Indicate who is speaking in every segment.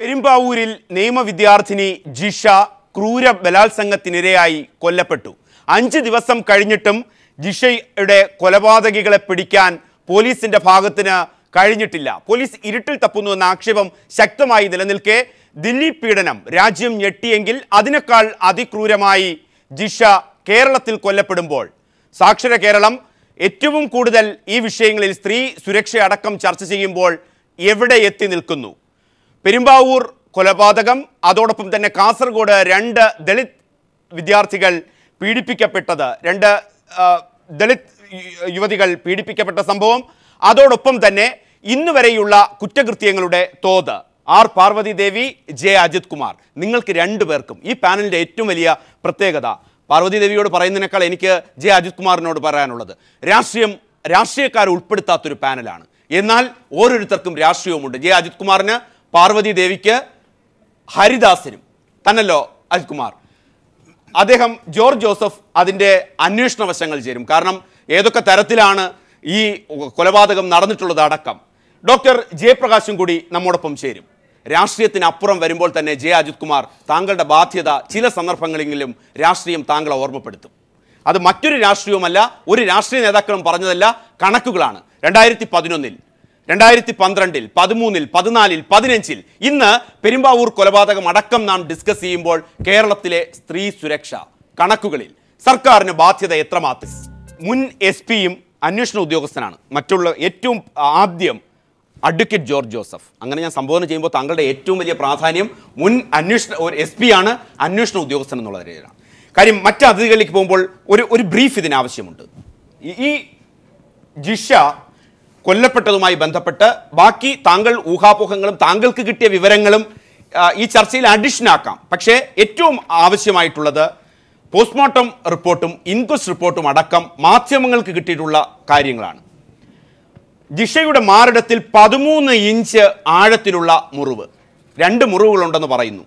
Speaker 1: പെരുമ്പാവൂരിൽ നിയമവിദ്യാർത്ഥിനി ജിഷ ക്രൂര ബലാത്സംഗത്തിനിരയായി കൊല്ലപ്പെട്ടു അഞ്ച് ദിവസം കഴിഞ്ഞിട്ടും ജിഷയുടെ കൊലപാതകികളെ പിടിക്കാൻ പോലീസിന്റെ ഭാഗത്തിന് കഴിഞ്ഞിട്ടില്ല പോലീസ് ഇരുട്ടിൽ തപ്പുന്നു എന്ന ആക്ഷേപം ശക്തമായി നിലനിൽക്കെ ദില്ലി പീഡനം രാജ്യം ഞെട്ടിയെങ്കിൽ അതിനേക്കാൾ അതിക്രൂരമായി ജിഷ കേരളത്തിൽ കൊല്ലപ്പെടുമ്പോൾ സാക്ഷര കേരളം ഏറ്റവും കൂടുതൽ ഈ വിഷയങ്ങളിൽ സ്ത്രീ സുരക്ഷയടക്കം ചർച്ച ചെയ്യുമ്പോൾ എവിടെ എത്തി നിൽക്കുന്നു പെരുമ്പാവൂർ കൊലപാതകം അതോടൊപ്പം തന്നെ കാസർഗോഡ് രണ്ട് ദളിത് വിദ്യാർത്ഥികൾ പീഡിപ്പിക്കപ്പെട്ടത് രണ്ട് ആ, ദളിത് യു- യുവതികൾ പീഡിപ്പിക്കപ്പെട്ട സംഭവം അതോടൊപ്പം തന്നെ ഇന്ന് വരെയുള്ള കുറ്റകൃത്യങ്ങളുടെ തോത് ആർ പാർവതി ദേവി ജെ അജിത് കുമാർ നിങ്ങൾക്ക് രണ്ടുപേർക്കും ഈ പാനലിന്റെ ഏറ്റവും വലിയ പ്രത്യേകത പാർവതി ദേവിയോട് പറയുന്നതിനേക്കാൾ എനിക്ക് ജെ അജിത് കുമാറിനോട് പറയാനുള്ളത് രാഷ്ട്രീയം രാഷ്ട്രീയക്കാർ ഉൾപ്പെടുത്താത്തൊരു പാനലാണ് എന്നാൽ ഓരോരുത്തർക്കും രാഷ്ട്രീയവുമുണ്ട് ജെ അജിത് കുമാറിന് പാർവതി ദേവിക്ക് ഹരിദാസിനും തന്നല്ലോ അജിത് കുമാർ അദ്ദേഹം ജോർജ് ജോസഫ് അതിൻ്റെ അന്വേഷണ വശങ്ങൾ ചേരും കാരണം ഏതൊക്കെ തരത്തിലാണ് ഈ കൊലപാതകം നടന്നിട്ടുള്ളത് അടക്കം ഡോക്ടർ ജയപ്രകാശും കൂടി നമ്മോടൊപ്പം ചേരും രാഷ്ട്രീയത്തിനപ്പുറം വരുമ്പോൾ തന്നെ ജെ അജിത് കുമാർ താങ്കളുടെ ബാധ്യത ചില സന്ദർഭങ്ങളെങ്കിലും രാഷ്ട്രീയം താങ്കളെ ഓർമ്മപ്പെടുത്തും അത് മറ്റൊരു രാഷ്ട്രീയവുമല്ല ഒരു രാഷ്ട്രീയ നേതാക്കളും പറഞ്ഞതല്ല കണക്കുകളാണ് രണ്ടായിരത്തി പതിനൊന്നിൽ രണ്ടായിരത്തി പന്ത്രണ്ടിൽ പതിമൂന്നിൽ പതിനാലിൽ പതിനഞ്ചിൽ ഇന്ന് പെരുമ്പാവൂർ കൊലപാതകം അടക്കം നാം ഡിസ്കസ് ചെയ്യുമ്പോൾ കേരളത്തിലെ സ്ത്രീ സുരക്ഷ കണക്കുകളിൽ സർക്കാരിന് ബാധ്യത എത്രമാത്രം മുൻ എസ് പിയും അന്വേഷണ ഉദ്യോഗസ്ഥനാണ് മറ്റുള്ള ഏറ്റവും ആദ്യം അഡ്വക്കേറ്റ് ജോർജ് ജോസഫ് അങ്ങനെ ഞാൻ സംബോധന ചെയ്യുമ്പോൾ താങ്കളുടെ ഏറ്റവും വലിയ പ്രാധാന്യം മുൻ അന്വേഷണ ഒരു എസ് പി ആണ് അന്വേഷണ ഉദ്യോഗസ്ഥൻ എന്നുള്ള നിലയിലാണ് കാര്യം മറ്റ് അതിഥികളിലേക്ക് പോകുമ്പോൾ ഒരു ഒരു ബ്രീഫ് ഇതിനാവശ്യമുണ്ട് ഈ- ഈ ജിഷ കൊല്ലപ്പെട്ടതുമായി ബന്ധപ്പെട്ട് ബാക്കി താങ്കൾ ഊഹാപോഹങ്ങളും താങ്കൾക്ക് കിട്ടിയ വിവരങ്ങളും ആ, ഈ ചർച്ചയിൽ അഡിഷൻ ആക്കാം പക്ഷേ ഏറ്റവും ആവശ്യമായിട്ടുള്ളത് പോസ്റ്റ്മോർട്ടം റിപ്പോർട്ടും ഇൻക്വസ്റ്റ് റിപ്പോർട്ടും അടക്കം മാധ്യമങ്ങൾക്ക് കിട്ടിയിട്ടുള്ള കാര്യങ്ങളാണ് ജിഷയുടെ മാറിടത്തിൽ പതിമൂന്ന് ഇഞ്ച് ആഴത്തിലുള്ള മുറിവ് രണ്ട് മുറിവുകളുണ്ടെന്ന് പറയുന്നു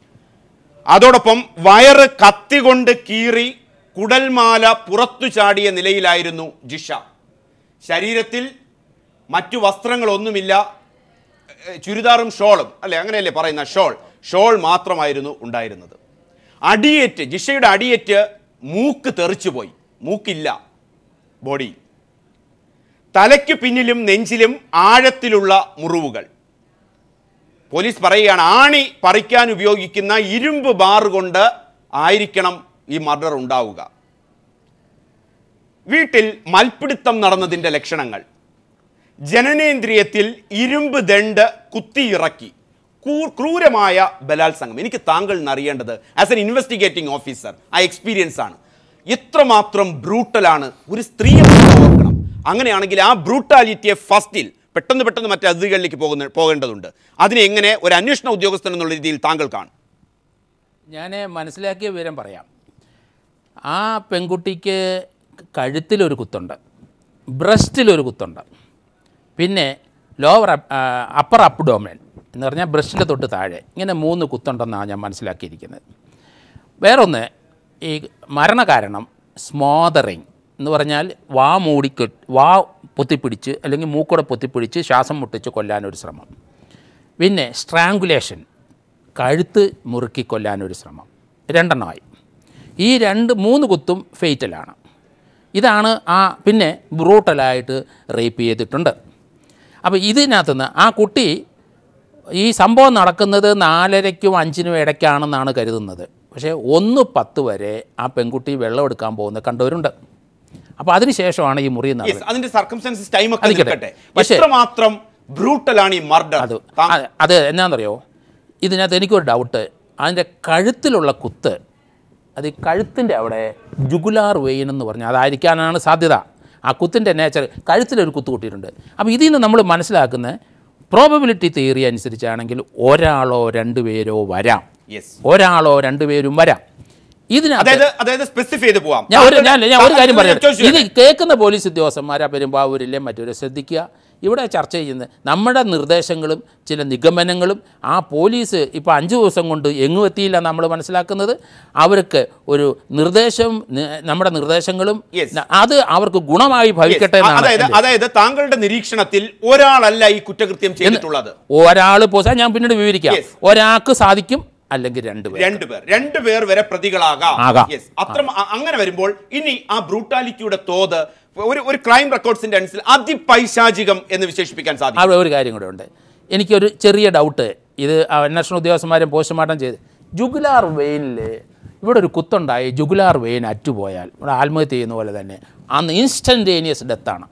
Speaker 1: അതോടൊപ്പം വയറ് കത്തി കൊണ്ട് കീറി കുടൽമാല പുറത്തു ചാടിയ നിലയിലായിരുന്നു ജിഷ ശരീരത്തിൽ മറ്റു വസ്ത്രങ്ങളൊന്നുമില്ല ഏഹ് ചുരിദാറും ഷോളും അല്ലെ അങ്ങനെയല്ലേ പറയുന്ന ഷോൾ ഷോൾ മാത്രമായിരുന്നു ഉണ്ടായിരുന്നത് അടിയേറ്റ് ജിഷയുടെ അടിയേറ്റ് മൂക്ക് തെറിച്ചുപോയി മൂക്കില്ല ബോഡി തലയ്ക്ക് പിന്നിലും നെഞ്ചിലും ആഴത്തിലുള്ള മുറിവുകൾ പോലീസ് പറയുകയാണ് ആണി പറിക്കാൻ ഉപയോഗിക്കുന്ന ഇരുമ്പ് ബാർ കൊണ്ട് ആയിരിക്കണം ഈ മർഡർ ഉണ്ടാവുക വീട്ടിൽ മൽപ്പിടുത്തം നടന്നതിൻ്റെ ലക്ഷണങ്ങൾ ജനനേന്ദ്രിയത്തിൽ ഇരുമ്പ് ദണ്ട് കുത്തിയിറക്കി ക്രൂ- ക്രൂരമായ ബലാത്സംഗം എനിക്ക് താങ്കൾ അറിയേണ്ടത് ആസ് എൻ ഇൻവെസ്റ്റിഗേറ്റിംഗ് ഓഫീസർ ആ എക്സ്പീരിയൻസ് ആണ് എത്രമാത്രം ബ്രൂട്ടലാണ് ഒരു സ്ത്രീയെ നമ്മൾ ഓർക്കണം അങ്ങനെയാണെങ്കിൽ ആ ബ്രൂട്ടാലിറ്റിയെ ഫസ്റ്റിൽ പെട്ടെന്ന് പെട്ടെന്ന് മറ്റു അതിഥികളിലേക്ക് പോകുന്ന പോകേണ്ടതുണ്ട് അതിനെ എങ്ങനെ ഒരു അന്വേഷണ ഉദ്യോഗസ്ഥൻ എന്നുള്ള രീതിയിൽ താങ്കൾ കാണും
Speaker 2: ഞാൻ മനസ്സിലാക്കിയ വിവരം പറയാം ആ പെൺകുട്ടിക്ക് കഴുത്തിലൊരു കുത്തുണ്ട് ബ്രസ്റ്റിലൊരു കുത്തുണ്ട് പിന്നെ ലോവർ അപ്പർ അപ്ഡോമൻ എന്ന് പറഞ്ഞാൽ ബ്രസ്റ്റിൻ്റെ തൊട്ട് താഴെ ഇങ്ങനെ മൂന്ന് കുത്തുണ്ടെന്നാണ് ഞാൻ മനസ്സിലാക്കിയിരിക്കുന്നത് വേറൊന്ന് ഈ മരണകാരണം സ്മോദറിങ് എന്ന് പറഞ്ഞാൽ വാ മൂടിക്കെ വാ പൊത്തിപ്പിടിച്ച് അല്ലെങ്കിൽ മൂക്കൂടെ പൊത്തിപ്പിടിച്ച് ശ്വാസം മുട്ടിച്ച് കൊല്ലാനൊരു ശ്രമം പിന്നെ സ്ട്രാങ്കുലേഷൻ കഴുത്ത് മുറുക്കി കൊല്ലാനൊരു ശ്രമം രണ്ടെണ്ണമായി ഈ രണ്ട് മൂന്ന് കുത്തും ഫെയ്റ്റലാണ് ഇതാണ് ആ പിന്നെ ബ്രൂട്ടലായിട്ട് റേപ്പ് ചെയ്തിട്ടുണ്ട് അപ്പോൾ ഇതിനകത്തുനിന്ന് ആ കുട്ടി ഈ സംഭവം നടക്കുന്നത് നാലരയ്ക്കും അഞ്ചിനും ഇടയ്ക്കാണെന്നാണ് കരുതുന്നത് പക്ഷേ ഒന്ന് പത്ത് വരെ ആ പെൺകുട്ടി വെള്ളം എടുക്കാൻ പോകുന്നത് കണ്ടവരുണ്ട് അപ്പോൾ അതിനുശേഷമാണ് ഈ മുറി
Speaker 1: Yes,
Speaker 2: നടന്നത്
Speaker 1: അതിന്റെ സർക്കംസ്റ്റൻസസ് ടൈം ഒക്കെ
Speaker 2: അതിരിക്കട്ടെ.
Speaker 1: നിൽക്കട്ടെ
Speaker 2: പക്ഷേ-
Speaker 1: എത്രമാത്രം ബ്രൂട്ടലാണ് ഈ മർഡർ
Speaker 2: അത് അത് അത് എന്നാണെന്നറിയോ ഇതിനകത്ത് എനിക്കൊരു ഡൗട്ട് അതിൻ്റെ കഴുത്തിലുള്ള കുത്ത് അത് ഈ കഴുത്തിൻ്റെ അവിടെ ജുഗുലാർ വെയിൻ എന്ന് പറഞ്ഞാൽ അതായിരിക്കാനാണ് സാധ്യത ആ കുത്തിൻ്റെ നേച്ചർ കഴുത്തിലൊരു കുത്ത് കൂട്ടിയിട്ടുണ്ട് അപ്പോൾ ഇതിൽ നിന്ന് നമ്മൾ മനസ്സിലാക്കുന്ന പ്രോബബിലിറ്റി തിയറി അനുസരിച്ചാണെങ്കിൽ ഒരാളോ രണ്ടുപേരോ വരാം
Speaker 1: യെസ്
Speaker 2: ഒരാളോ രണ്ടുപേരും വരാം ഇതിനകത്ത്
Speaker 1: അതായത് അതായത് സ്പെസിഫൈ ചെയ്ത് പോവാം
Speaker 2: ഞാൻ ഒരു ഞാൻ ഞാൻ ഒരു കാര്യം
Speaker 1: താങ്കൾ-
Speaker 2: പറയാം
Speaker 1: ചോദിച്ചു
Speaker 2: ഇത് കേൾക്കുന്ന പോലീസ് ഉദ്യോഗസ്ഥന്മാർ ആ പെരുമ്പാവൂരിലെ മറ്റൊരു ശ്രദ്ധിക്കുക ഇവിടെ ചർച്ച ചെയ്യുന്നത് നമ്മുടെ നിർദ്ദേശങ്ങളും ചില നിഗമനങ്ങളും ആ പോലീസ് ഇപ്പോൾ അഞ്ച് ദിവസം കൊണ്ട് എങ്ങും എത്തിയില്ല നമ്മൾ മനസ്സിലാക്കുന്നത് അവർക്ക് ഒരു നിർദ്ദേശം നി- നമ്മുടെ നിർദ്ദേശങ്ങളും
Speaker 1: Yes.
Speaker 2: ന- അത് അവർക്ക് ഗുണമായി ഭവിക്കട്ടെ
Speaker 1: Yes.
Speaker 2: എന്നാണ്
Speaker 1: അതായത്
Speaker 2: എൻ്റെ.
Speaker 1: അതായത് താങ്കളുടെ നിരീക്ഷണത്തിൽ ഒരാളല്ല ഈ കുറ്റകൃത്യം ചെയ്തിട്ടുള്ളത്
Speaker 2: ഒരാൾ പോസാ ഞാൻ പിന്നീട് വിവരിക്കാം
Speaker 1: Yes.
Speaker 2: ഒരാൾക്ക് സാധിക്കും അല്ലെങ്കിൽ രണ്ടുപേർ
Speaker 1: രണ്ടുപേർ രണ്ടുപേർ വരെ പ്രതികളാകാം
Speaker 2: ആകാം.
Speaker 1: Yes. അത്ര അ- അങ്ങനെ വരുമ്പോൾ ഇനി ആ ബ്രൂട്ടാലിറ്റിയുടെ തോത് ഒരു ഒരു ക്രൈം റെക്കോർഡ്സിന്റെ അനുസരിച്ച് അതിപൈശാചികം എന്ന് വിശേഷിപ്പിക്കാൻ സാധിക്കും
Speaker 2: അവിടെ ഒരു കാര്യം കൂടെ ഉണ്ട് എനിക്കൊരു ചെറിയ ഡൗട്ട് ഇത് അന്വേഷണ ഉദ്യോഗസ്ഥന്മാരും പോസ്റ്റ്മോർട്ടം ചെയ്ത് ജുഗുലാർ വെയിനിൽ ഇവിടെ ഒരു കുത്തുണ്ടായി ജുഗുലാർ വെയിൻ അറ്റുപോയാൽ ഇവിടെ ആത്മഹത്യ ചെയ്യുന്ന പോലെ തന്നെ അന്ന് ഇൻസ്റ്റൻറ്റേനിയസ് ഡെത്താണ്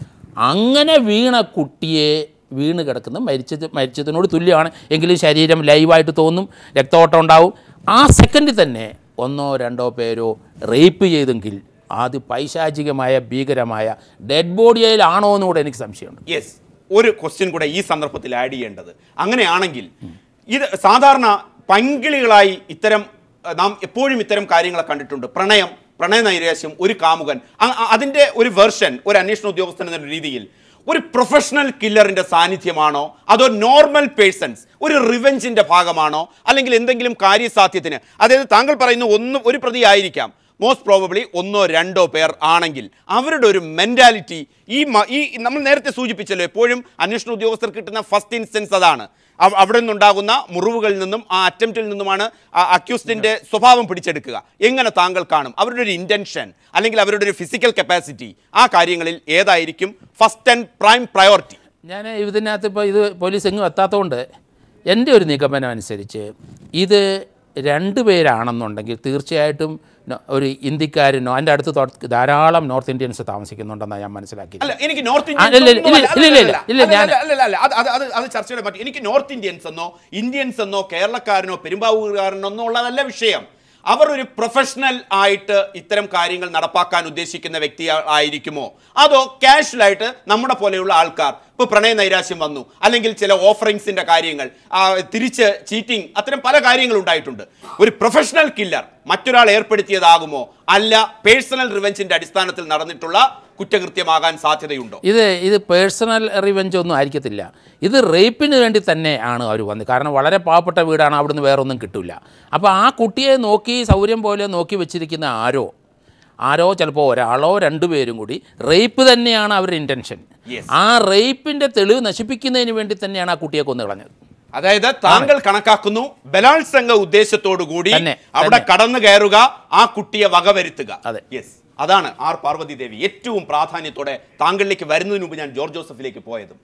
Speaker 2: അങ്ങനെ വീണ കുട്ടിയെ വീണ് കിടക്കുന്ന മരിച്ചത് മരിച്ചതിനോട് തുല്യമാണ് എങ്കിലും ശരീരം ലൈവായിട്ട് തോന്നും രക്തഓട്ടം ഉണ്ടാവും ആ സെക്കൻഡിൽ തന്നെ ഒന്നോ രണ്ടോ പേരോ റേപ്പ് ചെയ്തെങ്കിൽ അത് പൈശാചികമായ ഭീകരമായ ഡെഡ് ബോഡിയിലാണോ എന്നുകൂടെ എനിക്ക് സംശയമുണ്ട്
Speaker 1: യെസ് ഒരു ക്വസ്റ്റ്യൻ കൂടെ ഈ സന്ദർഭത്തിൽ ആഡ് ചെയ്യേണ്ടത് അങ്ങനെയാണെങ്കിൽ ഇത് സാധാരണ പങ്കിളികളായി ഇത്തരം അഹ്, നാം എപ്പോഴും ഇത്തരം കാര്യങ്ങളെ കണ്ടിട്ടുണ്ട് പ്രണയം പ്രണയ നൈരാശ്യം ഒരു കാമുകൻ അ- അ- അതിന്റെ ഒരു വെർഷൻ ഒരു അന്വേഷണ ഉദ്യോഗസ്ഥൻ എന്ന രീതിയിൽ ഒരു പ്രൊഫഷണൽ കില്ലറിന്റെ സാന്നിധ്യമാണോ അതോ നോർമൽ പേഴ്സൺസ് ഒരു റിവെഞ്ചിന്റെ ഭാഗമാണോ അല്ലെങ്കിൽ എന്തെങ്കിലും കാര്യസാധ്യത്തിന് അതായത് താങ്കൾ പറയുന്ന ഒന്ന് ഒരു പ്രതി ആയിരിക്കാം മോസ്റ്റ് പ്രോബബ്ലി ഒന്നോ രണ്ടോ പേർ ആണെങ്കിൽ അവരുടെ ഒരു മെന്റാലിറ്റി ഈ മ- ഈ നമ്മൾ നേരത്തെ സൂചിപ്പിച്ചല്ലോ എപ്പോഴും അന്വേഷണ ഉദ്യോഗസ്ഥർ കിട്ടുന്ന ഫസ്റ്റ് ഇൻസ്റ്റൻസ് അതാണ് അവ- അവിടെ നിന്നുണ്ടാകുന്ന മുറിവുകളിൽ നിന്നും ആ അറ്റംപ്റ്റിൽ നിന്നുമാണ് അക്യൂസ്റ്റിന്റെ സ്വഭാവം പിടിച്ചെടുക്കുക എങ്ങനെ താങ്കൾ കാണും അവരുടെ ഒരു ഇന്റൻഷൻ അല്ലെങ്കിൽ അവരുടെ ഒരു ഫിസിക്കൽ കപ്പാസിറ്റി ആ കാര്യങ്ങളിൽ ഏതായിരിക്കും ഫസ്റ്റ് ആൻഡ് പ്രൈം പ്രയോറിറ്റി
Speaker 2: ഞാൻ ഇതിനകത്ത് ഇപ്പോൾ ഇത് പോലീസ് എങ്ങും എത്താത്തതുകൊണ്ട് എൻ്റെ ഒരു നിഗമനം അനുസരിച്ച് ഇത് രണ്ട് പേരാണെന്നുണ്ടെങ്കിൽ തീർച്ചയായിട്ടും നോ- ഒരു ഇന്ത്യക്കാരനോ എൻ്റെ അടുത്ത് തൊട്ട് ധാരാളം നോർത്ത് ഇന്ത്യൻസ് താമസിക്കുന്നുണ്ടെന്നാണ് ഞാൻ മനസ്സിലാക്കിയത്
Speaker 1: അല്ല എനിക്ക് നോർത്ത്
Speaker 2: ആ, ഇല്ല, ഇല്ല, ഇല്ല, ഇല്ല, ഇല്ല, ഇല്ല, ഇല്ല, ഞാൻ-
Speaker 1: അല്ല അല്ല അത് അത് അത് അത് ചർച്ചയുടെ പറ്റി എനിക്ക് നോർത്ത് ഇന്ത്യൻസ് എന്നോ ഇന്ത്യൻസ് എന്നോ കേരളക്കാരനോ പെരുമ്പാവൂരുകാരനോ ഒന്നും ഉള്ളതല്ല വിഷയം അവർ ഒരു പ്രൊഫഷണൽ ആയിട്ട് ഇത്തരം കാര്യങ്ങൾ നടപ്പാക്കാൻ ഉദ്ദേശിക്കുന്ന വ്യക്തി ആ- ആയിരിക്കുമോ അതോ കാഷ്വൽ ആയിട്ട് നമ്മുടെ പോലെയുള്ള ആൾക്കാർ ഇപ്പൊ പ്രണയ നൈരാശ്യം വന്നു അല്ലെങ്കിൽ ചില ഓഫറിങ്സിന്റെ കാര്യങ്ങൾ ആ, തിരിച്ച് ചീറ്റിംഗ് അത്തരം പല കാര്യങ്ങൾ ഉണ്ടായിട്ടുണ്ട് ഒരു പ്രൊഫഷണൽ കില്ലർ മറ്റൊരാൾ ഏർപ്പെടുത്തിയതാകുമോ അല്ല പേഴ്സണൽ റിവെഞ്ചിന്റെ അടിസ്ഥാനത്തിൽ നടന്നിട്ടുള്ള കുറ്റകൃത്യമാകാൻ സാധ്യതയുണ്ടോ
Speaker 2: ഇത് ഇത് പേഴ്സണൽ റിവെഞ്ച് ഒന്നും ആയിരിക്കത്തില്ല ഇത് റേപ്പിന് വേണ്ടി തന്നെ ആണ് അവർ വന്നത് കാരണം വളരെ പാവപ്പെട്ട വീടാണ് അവിടുന്ന് വേറെ ഒന്നും കിട്ടില്ല അപ്പോൾ ആ കുട്ടിയെ നോക്കി സൗകര്യം പോലെ നോക്കി വെച്ചിരിക്കുന്ന ആരോ ആരോ ചിലപ്പോൾ ഒരാളോ രണ്ടുപേരും കൂടി റേപ്പ് തന്നെയാണ് അവരുടെ ഇൻറ്റൻഷൻ
Speaker 1: Yes.
Speaker 2: ആ റേപ്പിൻ്റെ തെളിവ് നശിപ്പിക്കുന്നതിന് വേണ്ടി തന്നെയാണ് ആ കുട്ടിയെ കൊന്നു കളഞ്ഞത്
Speaker 1: അതായത് താങ്കൾ കണക്കാക്കുന്നു ബലാത്സംഗ ഉദ്ദേശത്തോടു കൂടി
Speaker 2: തന്നെ,
Speaker 1: അവിടെ
Speaker 2: തന്നെ.
Speaker 1: കടന്നു കയറുക ആ കുട്ടിയെ വകവരുത്തുക
Speaker 2: അതെ.
Speaker 1: യെസ് അതാണ് ആർ പാർവതി ദേവി ഏറ്റവും പ്രാധാന്യത്തോടെ താങ്കളിലേക്ക് വരുന്നതിന് മുമ്പ് ഞാൻ ജോർജ് ജോസഫിലേക്ക് പോയതും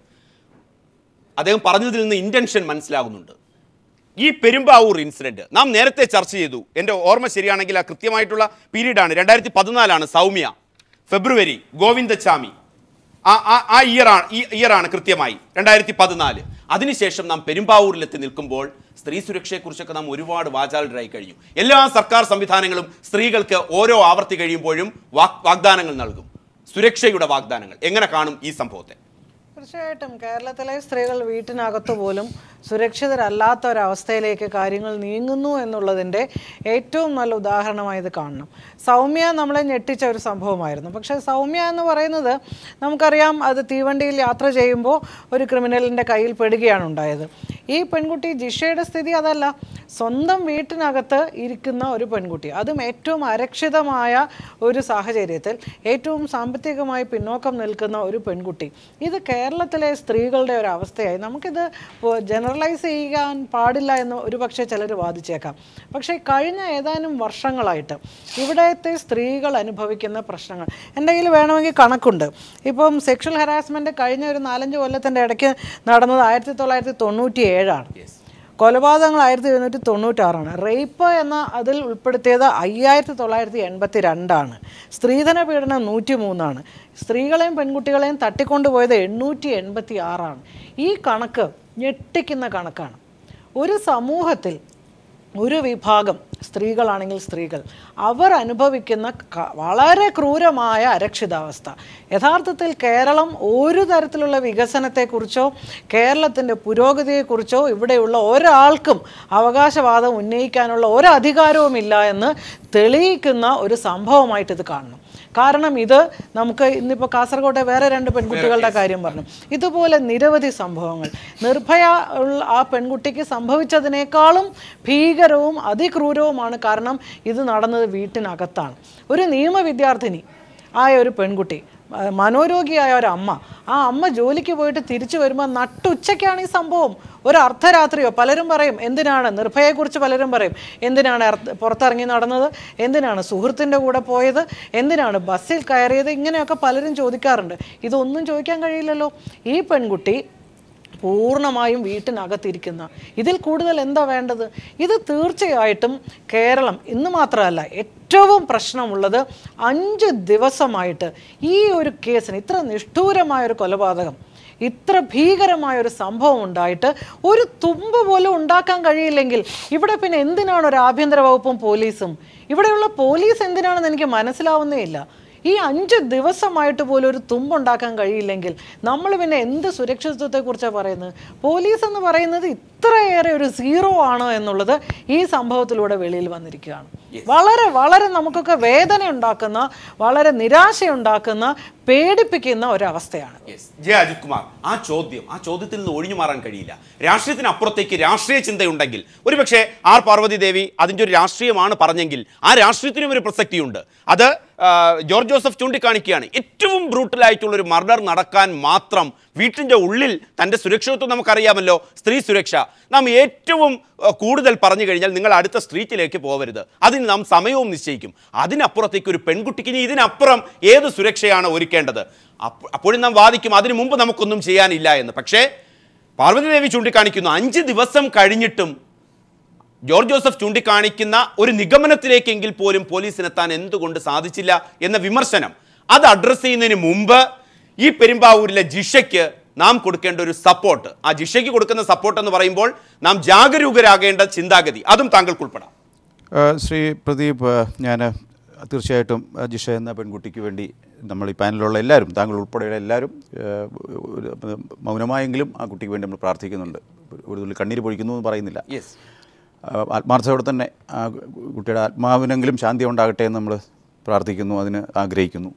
Speaker 1: അദ്ദേഹം പറഞ്ഞതിൽ നിന്ന് ഇന്റൻഷൻ മനസ്സിലാകുന്നുണ്ട് ഈ പെരുമ്പാവൂർ ഇൻസിഡന്റ് നാം നേരത്തെ ചർച്ച ചെയ്തു എൻ്റെ ഓർമ്മ ശരിയാണെങ്കിൽ ആ കൃത്യമായിട്ടുള്ള പീരീഡാണ് രണ്ടായിരത്തി പതിനാലാണ് സൗമ്യ ഫെബ്രുവരി ഗോവിന്ദച്ചാമി ആ ആ- ആ ഇയറാണ് ഈ ഇയറാണ് കൃത്യമായി രണ്ടായിരത്തി പതിനാല് അതിനുശേഷം നാം പെരുമ്പാവൂരിലെത്തി നിൽക്കുമ്പോൾ സ്ത്രീ സുരക്ഷയെക്കുറിച്ചൊക്കെ നാം ഒരുപാട് വാചാലരായി കഴിഞ്ഞു എല്ലാ സർക്കാർ സംവിധാനങ്ങളും സ്ത്രീകൾക്ക് ഓരോ ആവർത്തി കഴിയുമ്പോഴും വാഗ് വാഗ്ദാനങ്ങൾ നൽകും സുരക്ഷയുടെ വാഗ്ദാനങ്ങൾ എങ്ങനെ കാണും ഈ സംഭവത്തെ
Speaker 3: തീർച്ചയായിട്ടും കേരളത്തിലെ സ്ത്രീകൾ വീട്ടിനകത്തു പോലും സുരക്ഷിതരല്ലാത്ത ഒരവസ്ഥയിലേക്ക് കാര്യങ്ങൾ നീങ്ങുന്നു എന്നുള്ളതിൻ്റെ ഏറ്റവും നല്ല ഉദാഹരണമായി ഇത് കാണണം സൗമ്യ നമ്മളെ ഞെട്ടിച്ച ഒരു സംഭവമായിരുന്നു പക്ഷേ സൗമ്യ എന്ന് പറയുന്നത് നമുക്കറിയാം അത് തീവണ്ടിയിൽ യാത്ര ചെയ്യുമ്പോൾ ഒരു ക്രിമിനലിൻ്റെ കയ്യിൽ പെടുകയാണ് ഉണ്ടായത് ഈ പെൺകുട്ടി ജിഷയുടെ സ്ഥിതി അതല്ല സ്വന്തം വീട്ടിനകത്ത് ഇരിക്കുന്ന ഒരു പെൺകുട്ടി അതും ഏറ്റവും അരക്ഷിതമായ ഒരു സാഹചര്യത്തിൽ ഏറ്റവും സാമ്പത്തികമായി പിന്നോക്കം നിൽക്കുന്ന ഒരു പെൺകുട്ടി ഇത് കേരളത്തിലെ സ്ത്രീകളുടെ ഒരു അവസ്ഥയായി നമുക്കിത് ജനറലൈസ് ചെയ്യാൻ പാടില്ല എന്ന് ഒരുപക്ഷെ ചിലർ വാദിച്ചേക്കാം പക്ഷേ കഴിഞ്ഞ ഏതാനും വർഷങ്ങളായിട്ട് ഇവിടത്തെ സ്ത്രീകൾ അനുഭവിക്കുന്ന പ്രശ്നങ്ങൾ എൻ്റെ കയ്യിൽ വേണമെങ്കിൽ കണക്കുണ്ട് ഇപ്പം സെക്ഷൽ ഹരാസ്മെൻറ്റ് കഴിഞ്ഞ ഒരു നാലഞ്ച് കൊല്ലത്തിൻ്റെ ഇടയ്ക്ക് നടന്നത് ആയിരത്തി തൊള്ളായിരത്തി തൊണ്ണൂറ്റി ഏഴാണ് കൊലപാതകങ്ങൾ ആയിരത്തി എഴുന്നൂറ്റി തൊണ്ണൂറ്റാറാണ് റേപ്പ് എന്ന അതിൽ ഉൾപ്പെടുത്തിയത് അയ്യായിരത്തി തൊള്ളായിരത്തി എൺപത്തി രണ്ടാണ് സ്ത്രീധന പീഡനം നൂറ്റി മൂന്നാണ് സ്ത്രീകളെയും പെൺകുട്ടികളെയും തട്ടിക്കൊണ്ടുപോയത് എണ്ണൂറ്റി എൺപത്തി ആറാണ് ഈ കണക്ക് ഞെട്ടിക്കുന്ന കണക്കാണ് ഒരു സമൂഹത്തിൽ ഒരു വിഭാഗം സ്ത്രീകളാണെങ്കിൽ സ്ത്രീകൾ അവർ അനുഭവിക്കുന്ന ക- വളരെ ക്രൂരമായ അരക്ഷിതാവസ്ഥ യഥാർത്ഥത്തിൽ കേരളം ഒരു തരത്തിലുള്ള വികസനത്തെക്കുറിച്ചോ കേരളത്തിൻ്റെ പുരോഗതിയെക്കുറിച്ചോ ഇവിടെയുള്ള ഒരാൾക്കും അവകാശവാദം ഉന്നയിക്കാനുള്ള ഒരു അധികാരവുമില്ല എന്ന് തെളിയിക്കുന്ന ഒരു സംഭവമായിട്ട് ഇത് കാണണം കാരണം ഇത് നമുക്ക് ഇന്നിപ്പോൾ കാസർഗോട്ടെ വേറെ രണ്ട് പെൺകുട്ടികളുടെ കാര്യം പറഞ്ഞു ഇതുപോലെ നിരവധി സംഭവങ്ങൾ നിർഭയ ഉള്ള ആ പെൺകുട്ടിക്ക് സംഭവിച്ചതിനേക്കാളും ഭീകരവും അതിക്രൂരവുമാണ് കാരണം ഇത് നടന്നത് വീട്ടിനകത്താണ് ഒരു നിയമ വിദ്യാർത്ഥിനി ആയ ഒരു പെൺകുട്ടി ആ, മനോരോഗിയായ ഒരു അമ്മ ആ അമ്മ ജോലിക്ക് പോയിട്ട് തിരിച്ചു വരുമ്പോൾ നട്ടുച്ചയ്ക്കാണ് ഈ സംഭവം ഒരു അർദ്ധരാത്രിയോ പലരും പറയും എന്തിനാണ് നിർഭയെക്കുറിച്ച് പലരും പറയും എന്തിനാണ് അർദ്ധ- പുറത്തിറങ്ങി നടന്നത് എന്തിനാണ് സുഹൃത്തിൻ്റെ കൂടെ പോയത് എന്തിനാണ് ബസ്സിൽ കയറിയത് ഇങ്ങനെയൊക്കെ പലരും ചോദിക്കാറുണ്ട് ഇതൊന്നും ചോദിക്കാൻ കഴിയില്ലല്ലോ ഈ പെൺകുട്ടി പൂർണ്ണമായും വീട്ടിനകത്തിരിക്കുന്ന ഇതിൽ കൂടുതൽ എന്താ വേണ്ടത് ഇത് തീർച്ചയായിട്ടും കേരളം ഇന്ന് മാത്രമല്ല ഏറ്റവും പ്രശ്നമുള്ളത് അഞ്ച് ദിവസമായിട്ട് ഈ ഒരു കേസിന് ഇത്ര നിഷ്ഠൂരമായ ഒരു കൊലപാതകം ഇത്ര ഭീകരമായ ഒരു സംഭവം ഉണ്ടായിട്ട് ഒരു തുമ്പ് പോലും ഉണ്ടാക്കാൻ കഴിയില്ലെങ്കിൽ ഇവിടെ പിന്നെ എന്തിനാണ് ഒരു ആഭ്യന്തര വകുപ്പും പോലീസും ഇവിടെയുള്ള പോലീസ് എന്തിനാണെന്ന് എനിക്ക് മനസ്സിലാവുന്നേ ഇല്ല ഈ അഞ്ച് ദിവസമായിട്ട് പോലും ഒരു തുമ്പുണ്ടാക്കാൻ കഴിയില്ലെങ്കിൽ നമ്മൾ പിന്നെ എന്ത് സുരക്ഷിതത്വത്തെക്കുറിച്ചാണ് പറയുന്നത് പോലീസ് എന്ന് പറയുന്നത് ഇത്രയേറെ ഒരു സീറോ ആണ് എന്നുള്ളത് ഈ സംഭവത്തിലൂടെ വെളിയിൽ വന്നിരിക്കുകയാണ് വളരെ വളരെ നമുക്കൊക്കെ വേദന ഉണ്ടാക്കുന്ന വളരെ നിരാശയുണ്ടാക്കുന്ന പേടിപ്പിക്കുന്ന ഒരവസ്ഥയാണ്
Speaker 1: ജെ അജിത് കുമാർ ആ ചോദ്യം ആ ചോദ്യത്തിൽ നിന്ന് ഒഴിഞ്ഞു മാറാൻ കഴിയില്ല രാഷ്ട്രീയത്തിന് അപ്പുറത്തേക്ക് രാഷ്ട്രീയ ചിന്തയുണ്ടെങ്കിൽ ഒരുപക്ഷെ ആർ പാർവതി ദേവി അതിൻ്റെ ഒരു രാഷ്ട്രീയമാണ് പറഞ്ഞെങ്കിൽ ആ രാഷ്ട്രീയത്തിനും ഒരു പ്രസക്തിയുണ്ട് അത് ആ, ജോർജ് ജോസഫ് ചൂണ്ടിക്കാണിക്കുകയാണ് ഏറ്റവും ബ്രൂട്ടലായിട്ടുള്ള ഒരു മർഡർ നടക്കാൻ മാത്രം വീട്ടിൻ്റെ ഉള്ളിൽ തൻ്റെ സുരക്ഷിതത്വം നമുക്കറിയാമല്ലോ സ്ത്രീ സുരക്ഷ നാം ഏറ്റവും ആ, കൂടുതൽ പറഞ്ഞു കഴിഞ്ഞാൽ നിങ്ങൾ അടുത്ത സ്ട്രീറ്റിലേക്ക് പോകരുത് അതിന് നാം സമയവും നിശ്ചയിക്കും അതിനപ്പുറത്തേക്ക് ഒരു പെൺകുട്ടിക്ക് ഇനി ഇതിനപ്പുറം ഏത് സുരക്ഷയാണ് ഒരുക്കേണ്ടത് അപ്പ- അപ്പോഴും നാം വാദിക്കും അതിനു മുമ്പ് നമുക്കൊന്നും ചെയ്യാനില്ല എന്ന് പക്ഷേ പാർവതി ദേവി ചൂണ്ടിക്കാണിക്കുന്നു അഞ്ച് ദിവസം കഴിഞ്ഞിട്ടും ജോർജ് ജോസഫ് ചൂണ്ടിക്കാണിക്കുന്ന ഒരു നിഗമനത്തിലേക്കെങ്കിൽ പോലും പോലീസിനെത്താൻ എന്തുകൊണ്ട് സാധിച്ചില്ല എന്ന വിമർശനം അത് അഡ്രസ്സ് ചെയ്യുന്നതിന് മുമ്പ് ഈ പെരുമ്പാവൂരിലെ ജിഷയ്ക്ക് നാം കൊടുക്കേണ്ട ഒരു സപ്പോർട്ട് ആ ജിഷയ്ക്ക് കൊടുക്കുന്ന സപ്പോർട്ട് എന്ന് പറയുമ്പോൾ നാം ജാഗരൂകരാകേണ്ട ചിന്താഗതി അതും താങ്കൾക്ക് ഉൾപ്പെടാം
Speaker 4: ആ, ശ്രീ പ്രദീപ് ഞാൻ തീർച്ചയായിട്ടും ആ, ജിഷ എന്ന പെൺകുട്ടിക്ക് വേണ്ടി നമ്മൾ ഈ പാനലിലുള്ള എല്ലാവരും താങ്കൾ ഉൾപ്പെടെയുള്ള എല്ലാവരും ആ, ഒരു മൗനമായെങ്കിലും ആ കുട്ടിക്ക് വേണ്ടി നമ്മൾ പ്രാർത്ഥിക്കുന്നുണ്ട് ഒരു തുള്ളി കണ്ണീര് പൊഴിക്കുന്നു എന്ന് പറയുന്നില്ല
Speaker 1: യെസ്
Speaker 4: ആ, ആത്മാർത്ഥതയോടെ തന്നെ ആ കുട്ടിയുടെ ആത്മാവിനെങ്കിലും ശാന്തി ഉണ്ടാകട്ടെ എന്ന് നമ്മൾ പ്രാർത്ഥിക്കുന്നു അതിന് ആഗ്രഹിക്കുന്നു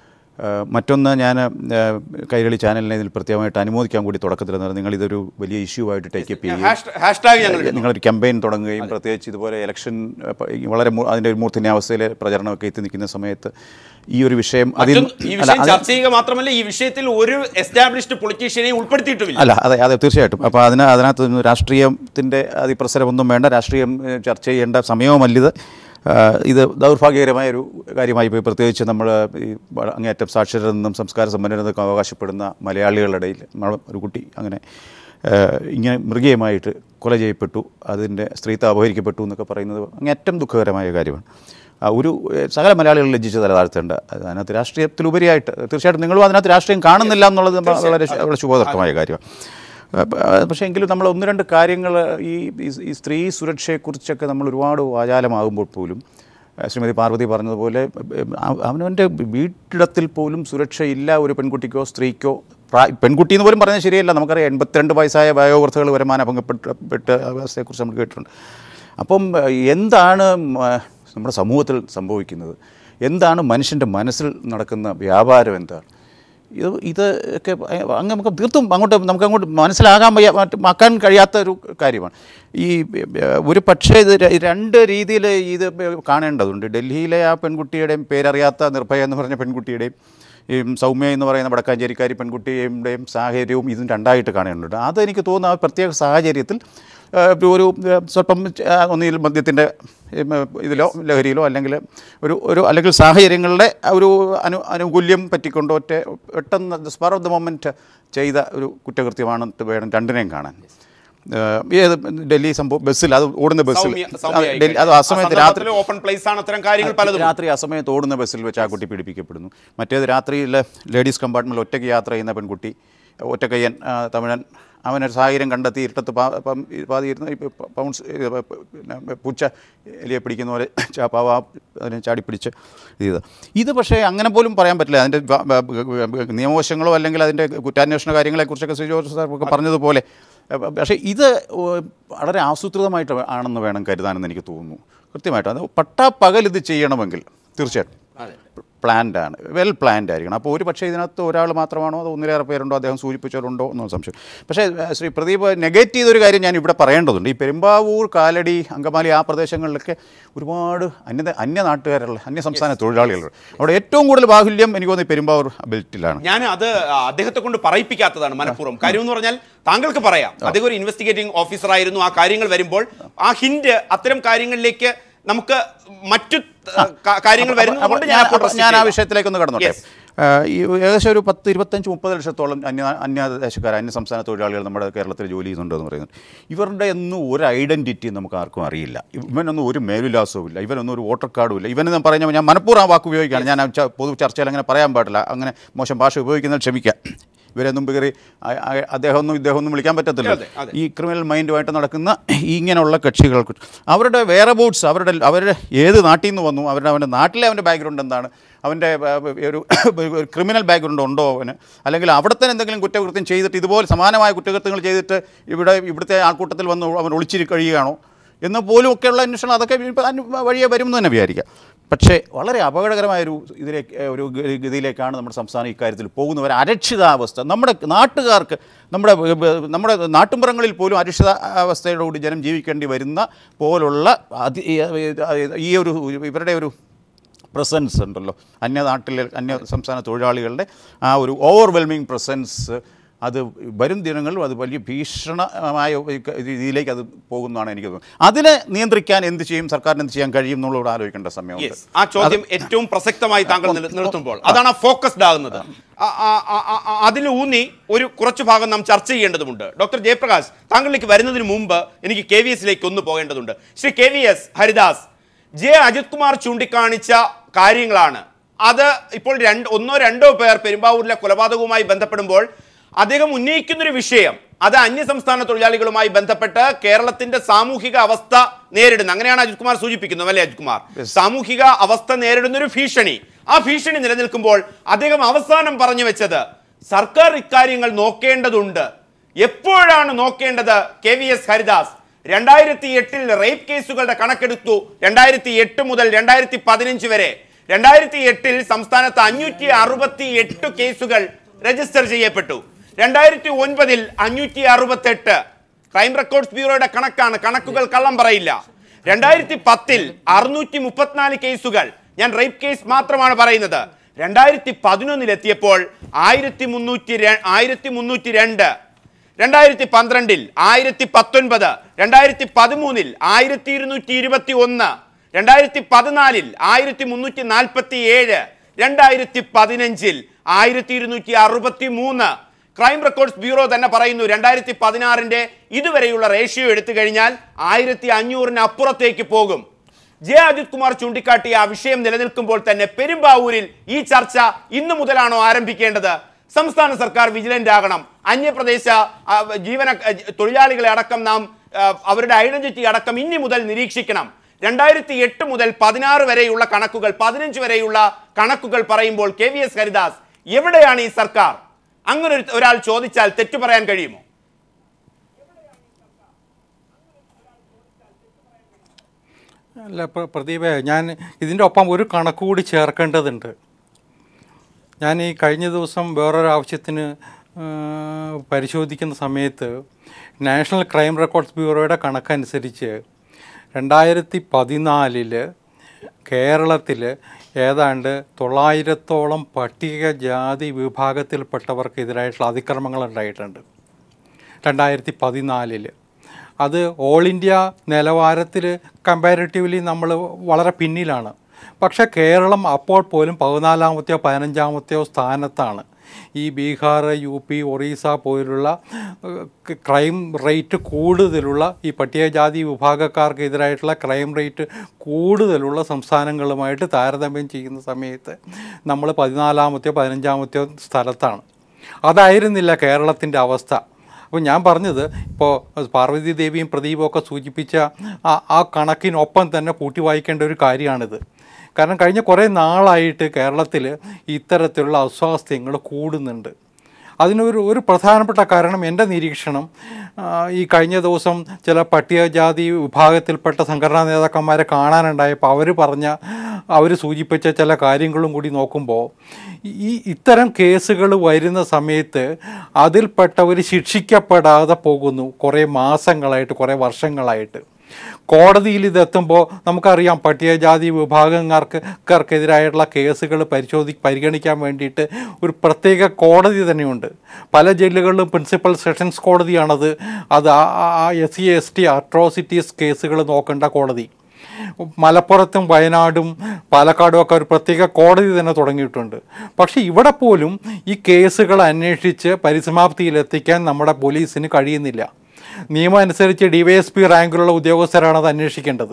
Speaker 4: ആ, മറ്റൊന്ന് ഞാൻ ആ, കൈരളി ചാനലിനെ ഇതിൽ പ്രത്യേകമായിട്ട് അനുമോദിക്കാൻ കൂടി തുടക്കത്തിൽ എന്ന് പറഞ്ഞാൽ നിങ്ങളിതൊരു വലിയ ഇഷ്യൂ ആയിട്ട് ടേക്ക് അപ്പ് ചെയ്യുകയും
Speaker 1: ഹാഷ്ടാഗ് ഞങ്ങൾ ഇടുന്നു.
Speaker 4: നിങ്ങളൊരു ക്യാമ്പയിൻ തുടങ്ങുകയും പ്രത്യേകിച്ച് ഇതുപോലെ ഇലക്ഷൻ അഹ്, ഈ വളരെ മൂ- അതിൻ്റെ ഒരു മൂർധന്യാവസ്ഥയിലെ പ്രചരണമൊക്കെ എത്തി നിൽക്കുന്ന സമയത്ത് ഈ ഒരു വിഷയം അതിൽ
Speaker 1: മറ്റൊന്ന് ഈ
Speaker 4: അല്ല,
Speaker 1: വിഷയം
Speaker 4: അത്
Speaker 1: ചർച്ച ചെയ്യുക മാത്രമല്ല ഈ വിഷയത്തിൽ ഒരു എസ്റ്റാബ്ലിഷ്ഡ് പൊളിറ്റീഷ്യനെയും ഉൾപ്പെടുത്തിയിട്ടുമില്ല
Speaker 4: അല്ല അതെ അതെ തീർച്ചയായിട്ടും അപ്പോൾ അതിന് അതിനകത്ത് നിന്ന് രാഷ്ട്രീയത്തിൻ്റെ അതിപ്രസരമൊന്നും വേണ്ട രാഷ്ട്രീയം ഏഹ്, ചർച്ച ചെയ്യേണ്ട സമയവുമല്ലിത് ആഹ്, ഇത് ദൗർഭാഗ്യകരമായ ഒരു കാര്യമായി പോയി പ്രത്യേകിച്ച് നമ്മൾ ഈ വ- അങ്ങേയറ്റം സാക്ഷരരിൽ നിന്നും സംസ്കാര സമ്പന്നരെന്നൊക്കെ അവകാശപ്പെടുന്ന മലയാളികളുടെ ഇടയിൽ നമ്മളെ ഒരു കുട്ടി അങ്ങനെ ഏഹ്, ഇങ്ങനെ മൃഗീയമായിട്ട് കൊല ചെയ്യപ്പെട്ടു അതിൻ്റെ സ്ത്രീത്വം അപഹരിക്കപ്പെട്ടു എന്നൊക്കെ പറയുന്നത് അങ്ങേയറ്റം ദുഃഖകരമായ കാര്യമാണ് ആ ഒരു ഏഹ്, സകല മലയാളികൾ ലജ്ജിച്ച് തല താഴ്ത്തേണ്ട അതിനകത്ത് രാഷ്ട്രീയത്തിലുപരിയായിട്ട് തീർച്ചയായിട്ടും നിങ്ങളും അതിനകത്ത് രാഷ്ട്രീയം കാണുന്നില്ല എന്നുള്ളത് വളരെ വളരെ ശുഭോദർക്കമായ കാര്യമാണ് അപ്പ- പക്ഷേ എങ്കിലും നമ്മൾ ഒന്ന് രണ്ട് കാര്യങ്ങൾ ഈ ഈ- ഈ സ്ത്രീ സുരക്ഷയെക്കുറിച്ചൊക്കെ നമ്മൾ ഒരുപാട് വാചാലമാകുമ്പോൾ പോലും ആ, ശ്രീമതി പാർവതി പറഞ്ഞതുപോലെ അവ- അവനവൻ്റെ വീട്ടിടത്തിൽ പോലും സുരക്ഷയില്ല ഒരു പെൺകുട്ടിക്കോ സ്ത്രീക്കോ പ്രാ പെൺകുട്ടി എന്ന് പോലും പറഞ്ഞാൽ ശരിയല്ല നമുക്കറിയാം എൺപത്തിരണ്ട് വയസ്സായ വയോവൃദ്ധകൾ വരുമാനം ഭംഗപ്പെട്ട അവസ്ഥയെക്കുറിച്ച് നമ്മൾ കേട്ടിട്ടുണ്ട് അപ്പം എന്താണ് മ- നമ്മുടെ സമൂഹത്തിൽ സംഭവിക്കുന്നത് എന്താണ് മനുഷ്യൻ്റെ മനസ്സിൽ നടക്കുന്ന വ്യാപാരം എന്താണ് ഇത് ഇത് ഒക്കെ അങ്ങ് നമുക്ക് തീർത്തും അങ്ങോട്ട് നമുക്ക് അങ്ങോട്ട് മനസ്സിലാകാൻ വയ്യ മറ്റ് ആക്കാൻ കഴിയാത്ത ഒരു കാര്യമാണ് ഈ ഏഹ്, ഒരു പക്ഷേ ഇത് ര- രണ്ട് രീതിയിൽ ഇത് കാണേണ്ടതുണ്ട് ഡൽഹിയിലെ ആ പെൺകുട്ടിയുടെയും പേരറിയാത്ത നിർഭയ എന്ന് പറഞ്ഞ പെൺകുട്ടിയുടെയും ഈ സൗമ്യ എന്ന് പറയുന്ന വടക്കാഞ്ചേരിക്കാരി പെൺകുട്ടിയുടെയും സാഹചര്യവും ഇതും രണ്ടായിട്ട് കാണേണ്ടതുണ്ട് അതെനിക്ക് തോന്നുന്ന ആ പ്രത്യേക സാഹചര്യത്തിൽ ഏഹ്, ഒരു ഏഹ്, സ്വല്പം ആ, ഒന്നുകിൽ മദ്യത്തിൻ്റെ ഇതിലോ ലഹരിയിലോ അല്ലെങ്കിൽ ഒരു ഒരു അല്ലെങ്കിൽ സാഹചര്യങ്ങളുടെ ഒരു അനു അനുകൂല്യം പറ്റിക്കൊണ്ടോ ഒറ്റ പെട്ടെന്ന് സ്പർ ഓഫ് ദ മൊമെൻറ്റ് ചെയ്ത ഒരു കുറ്റകൃത്യമാണ് വേണം രണ്ടിനെയും കാണാൻ ഏഹ്, ഏത് ഡൽഹി സംഭവം ബസ്സിൽ അത് ഓടുന്ന ബസ്സിൽ
Speaker 1: സൗമ്യ-
Speaker 4: അത്
Speaker 1: സൗമ്യ
Speaker 4: ഡൽഹി അത് ആ സമയത്ത് രാത്രി
Speaker 1: സന്ദർഭത്തില് ഓപ്പൺ പ്ലേസ് ആണ് അത്തരം കാര്യങ്ങൾ പലതും
Speaker 4: രാത്രി ആ സമയത്ത് ഓടുന്ന ബസ്സിൽ വെച്ച് ആ കുട്ടി പീഡിപ്പിക്കപ്പെടുന്നു മറ്റേത് രാത്രിയിൽ ലേഡീസ് കമ്പാർട്ട്മെൻറ്റിൽ ഒറ്റയ്ക്ക് യാത്ര ചെയ്യുന്ന പെൺകുട്ടി ഒറ്റക്കയ്യൻ ആ, തമിഴൻ അവനൊരു സാഹചര്യം കണ്ടെത്തി ഇരുട്ടത്ത് പാ- പം- പാതിയിരുന്ന് ഈ പ- പൗൺസ് ഇത് പ- പ- പിന്നെ പൂച്ച എലിയെ പിടിക്കുന്ന പോലെ ചാപ്പാവ അതിനെ ചാടിപ്പിടിച്ച് ഇത് ചെയ്ത് ഇത് പക്ഷേ അങ്ങനെ പോലും പറയാൻ പറ്റില്ല അതിൻ്റെ വ- വ- നിയമവശങ്ങളോ അല്ലെങ്കിൽ അതിൻ്റെ കുറ്റാന്വേഷണ കാര്യങ്ങളെക്കുറിച്ചൊക്കെ ശ്രീ ജോർജ് സാർ ഒക്കെ പറഞ്ഞതുപോലെ അഹ് പക്ഷേ ഇത് ഓ- വളരെ ആസൂത്രിതമായിട്ട് ആണെന്ന് വേണം കരുതാനെന്ന് എനിക്ക് തോന്നുന്നു കൃത്യമായിട്ട് അത് പട്ടാപ്പകൽ ഇത് ചെയ്യണമെങ്കിൽ തീർച്ചയായിട്ടും പ്ലാൻഡ് ആണ് വെൽ പ്ലാൻഡ് ആയിരിക്കണം അപ്പോൾ ഒരു പക്ഷേ ഇതിനകത്ത് ഒരാൾ മാത്രമാണോ അതോ ഒന്നിലേറെ പേരുണ്ടോ അദ്ദേഹം സൂചിപ്പിച്ചവരുണ്ടോ എന്നൊന്നും സംശയം പക്ഷേ ഏഹ്, ശ്രീ പ്രദീപ് നെഗറ്റ് ചെയ്തൊരു കാര്യം ഞാൻ ഇവിടെ പറയേണ്ടതുണ്ട് ഈ പെരുമ്പാവൂർ കാലടി അങ്കമാലി ആ പ്രദേശങ്ങളിലൊക്കെ ഒരുപാട് അന്യ അന്യ നാട്ടുകാരുള്ള അന്യ സംസ്ഥാന തൊഴിലാളികളുണ്ട് അവിടെ ഏറ്റവും കൂടുതൽ ബാഹുല്യം എനിക്ക് തോന്നുന്നു ഈ പെരുമ്പാവൂർ ബെൽറ്റിലാണ്
Speaker 1: ഞാൻ അത് അദ്ദേഹത്തെ കൊണ്ട് പറയിപ്പിക്കാത്തതാണ് മനഃപൂർവ്വം കാര്യം എന്ന് പറഞ്ഞാൽ താങ്കൾക്ക് പറയാം അദ്ദേഹം ഒരു ഇൻവെസ്റ്റിഗേറ്റിംഗ് ഓഫീസർ ആയിരുന്നു ആ കാര്യങ്ങൾ വരുമ്പോൾ ആ ഹിന്റ് അത്തരം കാര്യങ്ങളിലേക്ക് നമുക്ക് മറ്റു ആ, കാ- കാര്യങ്ങൾ വരുന്നത്
Speaker 4: അപ്പോൾ
Speaker 1: കൊണ്ട്
Speaker 4: ഞാൻ
Speaker 1: ഞാൻ അപ്പോൾ
Speaker 4: അപ്പോൾ ഞാൻ ആ വിഷയത്തിലേക്കൊന്ന് കടന്നോട്ടെ
Speaker 1: Yes.
Speaker 4: ആ, ഈ ഏകദേശം ഒരു പത്ത് ഇരുപത്തഞ്ച് മുപ്പത് ലക്ഷത്തോളം അന്യ അന്യദേശക്കാർ അന്യ സംസ്ഥാന തൊഴിലാളികൾ നമ്മുടെ കേരളത്തിൽ ജോലി ചെയ്യുന്നുണ്ടെന്ന് പറയുന്നത് ഇവരുടെ ഒന്നും ഒരു ഐഡൻറ്റിറ്റി നമുക്ക് ആർക്കും അറിയില്ല ഇവനൊന്നും ഒരു മേലുല്ലാസവും ഇല്ല ഇവനൊന്നും ഒരു വോട്ടർ കാർഡും ഇല്ല ഇവനെന്ന് പറഞ്ഞാൽ ഞാൻ മനഃപൂർവ്വം ആ വാക്ക് ഉപയോഗിക്കുകയാണ് ഞാൻ ആ ച- പൊതു ചർച്ചയിൽ അങ്ങനെ പറയാൻ പാടില്ല അങ്ങനെ മോശം ഭാഷ ഉപയോഗിക്കുന്നത് ക്ഷമിക്കാം ഇവരൊന്നും കയറി അദ്ദേഹമൊന്നും ഇദ്ദേഹമൊന്നും വിളിക്കാൻ പറ്റത്തില്ല
Speaker 1: അതെ, അതെ.
Speaker 4: ഈ ക്രിമിനൽ മൈൻഡുമായിട്ട് നടക്കുന്ന ഈ ഇങ്ങനെയുള്ള കക്ഷികൾക്ക് അവരുടെ വേറെ ബോട്ട്സ് അവരുടെ അവരുടെ ഏത് നാട്ടിൽ നിന്ന് വന്നു അവരുടെ അവൻ്റെ നാട്ടിലെ അവൻ്റെ ബാക്ക്ഗ്രൗണ്ട് എന്താണ് അവൻ്റെ ആ, ഒരു ഒരു ക്രിമിനൽ ബാക്ക്ഗ്രൗണ്ട് ഉണ്ടോ അവന് അല്ലെങ്കിൽ അവിടെ തന്നെ എന്തെങ്കിലും കുറ്റകൃത്യം ചെയ്തിട്ട് ഇതുപോലെ സമാനമായ കുറ്റകൃത്യങ്ങൾ ചെയ്തിട്ട് ഇവിടെ ഇവിടുത്തെ ആൾക്കൂട്ടത്തിൽ വന്ന് അവൻ ഒളിച്ചിരി കഴിയുകയാണോ എന്ന് പോലും ഒക്കെയുള്ള അന്വേഷണം അതൊക്കെ ഇപ്പം അന്വ- വഴിയെ വരുമെന്ന് തന്നെ വിചാരിക്കാം പക്ഷേ വളരെ അപകടകരമായൊരു ഇതിലേക്ക് ഒരു ഗ- ഗതിയിലേക്കാണ് നമ്മുടെ സംസ്ഥാനം ഇക്കാര്യത്തിൽ പോകുന്നത് ഒരു അരക്ഷിതാവസ്ഥ നമ്മുടെ നാട്ടുകാർക്ക് നമ്മുടെ ബ- ബ- നമ്മുടെ നാട്ടുമ്പുറങ്ങളിൽ പോലും അരക്ഷിതാവസ്ഥയോടുകൂടി ജനം ജീവിക്കേണ്ടി വരുന്ന പോലുള്ള അതി ഈ- ഈ ഒരു ഇവരുടെ ഒരു പ്രസൻസ് ഉണ്ടല്ലോ അന്യ നാട്ടിലെ അന്യ സംസ്ഥാന തൊഴിലാളികളുടെ ആ ഒരു ഓവർവെൽമിങ് പ്രസൻസ് അത് വരും ദിനങ്ങളിലും അത് വലിയ ഭീഷണമായ ഒരു ക- രീതിയിലേക്ക് അത് പോകുന്നതാണ് എനിക്ക് തോന്നുന്നത് അതിനെ നിയന്ത്രിക്കാൻ എന്ത് ചെയ്യും സർക്കാരിന് എന്ത് ചെയ്യാൻ കഴിയും എന്നുള്ളത് ആലോചിക്കേണ്ട സമയമുണ്ട്
Speaker 1: Yes. ആ ചോദ്യം ഏറ്റവും പ്രസക്തമായി താങ്കൾ നില- നിർത്തുമ്പോൾ അതാണ് ഫോക്കസ്ഡ് ആകുന്നത് ആ- ആ- ആ- ആ- ആ- അതിൽ ഊന്നി ഒരു കുറച്ച് ഭാഗം നാം ചർച്ച ചെയ്യേണ്ടതുണ്ട് ഡോക്ടർ ജയപ്രകാശ് താങ്കളിലേക്ക് വരുന്നതിന് മുമ്പ് എനിക്ക് കെ വി എസിലേക്ക് ഒന്ന് പോകേണ്ടതുണ്ട് Shri K V S Haridas J Ajith Kumar ചൂണ്ടിക്കാണിച്ച കാര്യങ്ങളാണ് അത് ഇപ്പോൾ രണ്ട് ഒന്നോ രണ്ടോ പേർ പെരുമ്പാവൂരിലെ കൊലപാതകവുമായി ബന്ധപ്പെടുമ്പോൾ അദ്ദേഹം ഉന്നയിക്കുന്നൊരു വിഷയം അത് അന്യസംസ്ഥാന തൊഴിലാളികളുമായി ബന്ധപ്പെട്ട് കേരളത്തിന്റെ സാമൂഹിക അവസ്ഥ നേരിടുന്ന അങ്ങനെയാണ് അജിത് കുമാർ സൂചിപ്പിക്കുന്നത് അല്ലേ അജിത് കുമാർ സാമൂഹിക അവസ്ഥ നേരിടുന്ന ഒരു ഭീഷണി ആ ഭീഷണി നിലനിൽക്കുമ്പോൾ അദ്ദേഹം അവസാനം പറഞ്ഞു വെച്ചത് സർക്കാർ ഇക്കാര്യങ്ങൾ നോക്കേണ്ടതുണ്ട് എപ്പോഴാണ് നോക്കേണ്ടത് കെ വി എസ് ഹരിദാസ് രണ്ടായിരത്തി എട്ടിൽ റേപ്പ് കേസുകളുടെ കണക്കെടുത്തു രണ്ടായിരത്തി എട്ട് മുതൽ രണ്ടായിരത്തി പതിനഞ്ച് വരെ രണ്ടായിരത്തി എട്ടിൽ സംസ്ഥാനത്ത് അഞ്ഞൂറ്റി അറുപത്തി എട്ട് കേസുകൾ രജിസ്റ്റർ ചെയ്യപ്പെട്ടു രണ്ടായിരത്തി ഒൻപതിൽ അഞ്ഞൂറ്റി അറുപത്തെട്ട് ക്രൈം റെക്കോർഡ്സ് ബ്യൂറോയുടെ കണക്കാണ് കണക്കുകൾ കള്ളം പറയില്ല രണ്ടായിരത്തി പത്തിൽ അറുന്നൂറ്റി മുപ്പത്തിനാല് കേസുകൾ ഞാൻ റേപ്പ് കേസ് മാത്രമാണ് പറയുന്നത് രണ്ടായിരത്തി പതിനൊന്നിൽ എത്തിയപ്പോൾ ആയിരത്തി മുന്നൂറ്റി ആയിരത്തി മുന്നൂറ്റി രണ്ട് രണ്ടായിരത്തി പന്ത്രണ്ടിൽ ആയിരത്തി പത്തൊൻപത് രണ്ടായിരത്തി പതിമൂന്നിൽ ആയിരത്തി ഇരുന്നൂറ്റി ഇരുപത്തി ഒന്ന് രണ്ടായിരത്തി പതിനാലിൽ ആയിരത്തി മുന്നൂറ്റി നാൽപ്പത്തി ഏഴ് രണ്ടായിരത്തി പതിനഞ്ചിൽ ആയിരത്തി ഇരുന്നൂറ്റി അറുപത്തി മൂന്ന് ക്രൈം റെക്കോർഡ്സ് ബ്യൂറോ തന്നെ പറയുന്നു രണ്ടായിരത്തി പതിനാറിന്റെ ഇതുവരെയുള്ള റേഷ്യോ എടുത്തു കഴിഞ്ഞാൽ ആയിരത്തി അഞ്ഞൂറിന് അപ്പുറത്തേക്ക് പോകും ജെ അജിത് കുമാർ ചൂണ്ടിക്കാട്ടിയ ആ വിഷയം നിലനിൽക്കുമ്പോൾ തന്നെ പെരുമ്പാവൂരിൽ ഈ ചർച്ച ഇന്നു മുതലാണോ ആരംഭിക്കേണ്ടത് സംസ്ഥാന സർക്കാർ വിജിലന്റ് ആകണം അന്യപ്രദേശ ആ, ജീവന ആ, തൊഴിലാളികളെ അടക്കം നാം ആ, അവരുടെ ഐഡന്റിറ്റി അടക്കം ഇനി മുതൽ നിരീക്ഷിക്കണം രണ്ടായിരത്തി എട്ട് മുതൽ പതിനാറ് വരെയുള്ള കണക്കുകൾ പതിനഞ്ച് വരെയുള്ള കണക്കുകൾ പറയുമ്പോൾ കെ വി എസ് ഹരിദാസ് എവിടെയാണ് ഈ സർക്കാർ അങ്ങനെ ഒരു- ഒരാൾ ചോദിച്ചാൽ തെറ്റു പറയാൻ കഴിയുമോ
Speaker 5: അല്ല പ്ര- പ്രദീപേ ഞാൻ ഇതിൻ്റെ ഒപ്പം ഒരു കണക്ക് കൂടി ചേർക്കേണ്ടതുണ്ട് ഞാൻ ഈ കഴിഞ്ഞ ദിവസം വേറൊരു ആവശ്യത്തിന് ആ, പരിശോധിക്കുന്ന സമയത്ത് നാഷണൽ ക്രൈം റെക്കോർഡ്സ് ബ്യൂറോയുടെ കണക്കനുസരിച്ച് രണ്ടായിരത്തി പതിനാലിൽ കേരളത്തിൽ ഏതാണ്ട് തൊള്ളായിരത്തോളം പട്ടികജാതി വിഭാഗത്തിൽപ്പെട്ടവർക്കെതിരായിട്ടുള്ള അതിക്രമങ്ങൾ ഉണ്ടായിട്ടുണ്ട് രണ്ടായിരത്തി പതിനാലിൽ അത് ഓൾ ഇന്ത്യ നിലവാരത്തിൽ കമ്പാരിറ്റീവ്ലി നമ്മൾ വളരെ പിന്നിലാണ് പക്ഷേ കേരളം അപ്പോൾ പോലും പതിനാലാമത്തെയോ പതിനഞ്ചാമത്തെയോ സ്ഥാനത്താണ് ഈ ബീഹാർ യു പി ഒറീസ പോലുള്ള ഏഹ്, ക- ക്രൈം റേറ്റ് കൂടുതലുള്ള ഈ പട്ടികജാതി വിഭാഗക്കാർക്കെതിരായിട്ടുള്ള ക്രൈം റേറ്റ് കൂടുതലുള്ള സംസ്ഥാനങ്ങളുമായിട്ട് താരതമ്യം ചെയ്യുന്ന സമയത്ത് നമ്മൾ പതിനാലാമത്തെയോ പതിനഞ്ചാമത്തെയോ സ്ഥലത്താണ് അതായിരുന്നില്ല കേരളത്തിൻ്റെ അവസ്ഥ അപ്പോൾ ഞാൻ പറഞ്ഞത് ഇപ്പോൾ പാർവതി ദേവിയും പ്രദീപും ഒക്കെ സൂചിപ്പിച്ച ആ ആ കണക്കിനൊപ്പം തന്നെ കൂട്ടി വായിക്കേണ്ട ഒരു കാര്യമാണിത് കാരണം കഴിഞ്ഞ കുറേ നാളായിട്ട് കേരളത്തിൽ ഇത്തരത്തിലുള്ള അസ്വാസ്ഥ്യങ്ങൾ കൂടുന്നുണ്ട് അതിനൊരു ഒരു പ്രധാനപ്പെട്ട കാരണം എൻ്റെ നിരീക്ഷണം ആ, ഈ കഴിഞ്ഞ ദിവസം ചില പട്ടികജാതി വിഭാഗത്തിൽപ്പെട്ട സംഘടനാ നേതാക്കന്മാരെ കാണാനുണ്ടായപ്പോൾ അവർ പറഞ്ഞ അവർ സൂചിപ്പിച്ച ചില കാര്യങ്ങളും കൂടി നോക്കുമ്പോൾ ഈ ഇത്തരം കേസുകൾ വരുന്ന സമയത്ത് അതിൽപ്പെട്ടവർ ശിക്ഷിക്കപ്പെടാതെ പോകുന്നു കുറേ മാസങ്ങളായിട്ട് കുറേ വർഷങ്ങളായിട്ട് കോടതിയിൽ ഇതെത്തുമ്പോൾ നമുക്കറിയാം പട്ടികജാതി വിഭാഗങ്ങൾക്ക് ക്കാർക്കെതിരായിട്ടുള്ള കേസുകൾ പരിശോധി പരിഗണിക്കാൻ വേണ്ടിയിട്ട് ഒരു പ്രത്യേക കോടതി തന്നെയുണ്ട് പല ജില്ലകളിലും പ്രിൻസിപ്പൽ സെഷൻസ് കോടതിയാണത് അത് ആ S C S T atrocities കേസുകൾ നോക്കേണ്ട കോടതി മലപ്പുറത്തും വയനാടും പാലക്കാടും ഒക്കെ ഒരു പ്രത്യേക കോടതി തന്നെ തുടങ്ങിയിട്ടുണ്ട് പക്ഷേ ഇവിടെ പോലും ഈ കേസുകൾ അന്വേഷിച്ച് പരിസമാപ്തിയിലെത്തിക്കാൻ നമ്മുടെ പോലീസിന് കഴിയുന്നില്ല നിയമം അനുസരിച്ച് ഡി വൈ എസ് പി റാങ്കിലുള്ള ഉദ്യോഗസ്ഥരാണ് അത് അന്വേഷിക്കേണ്ടത്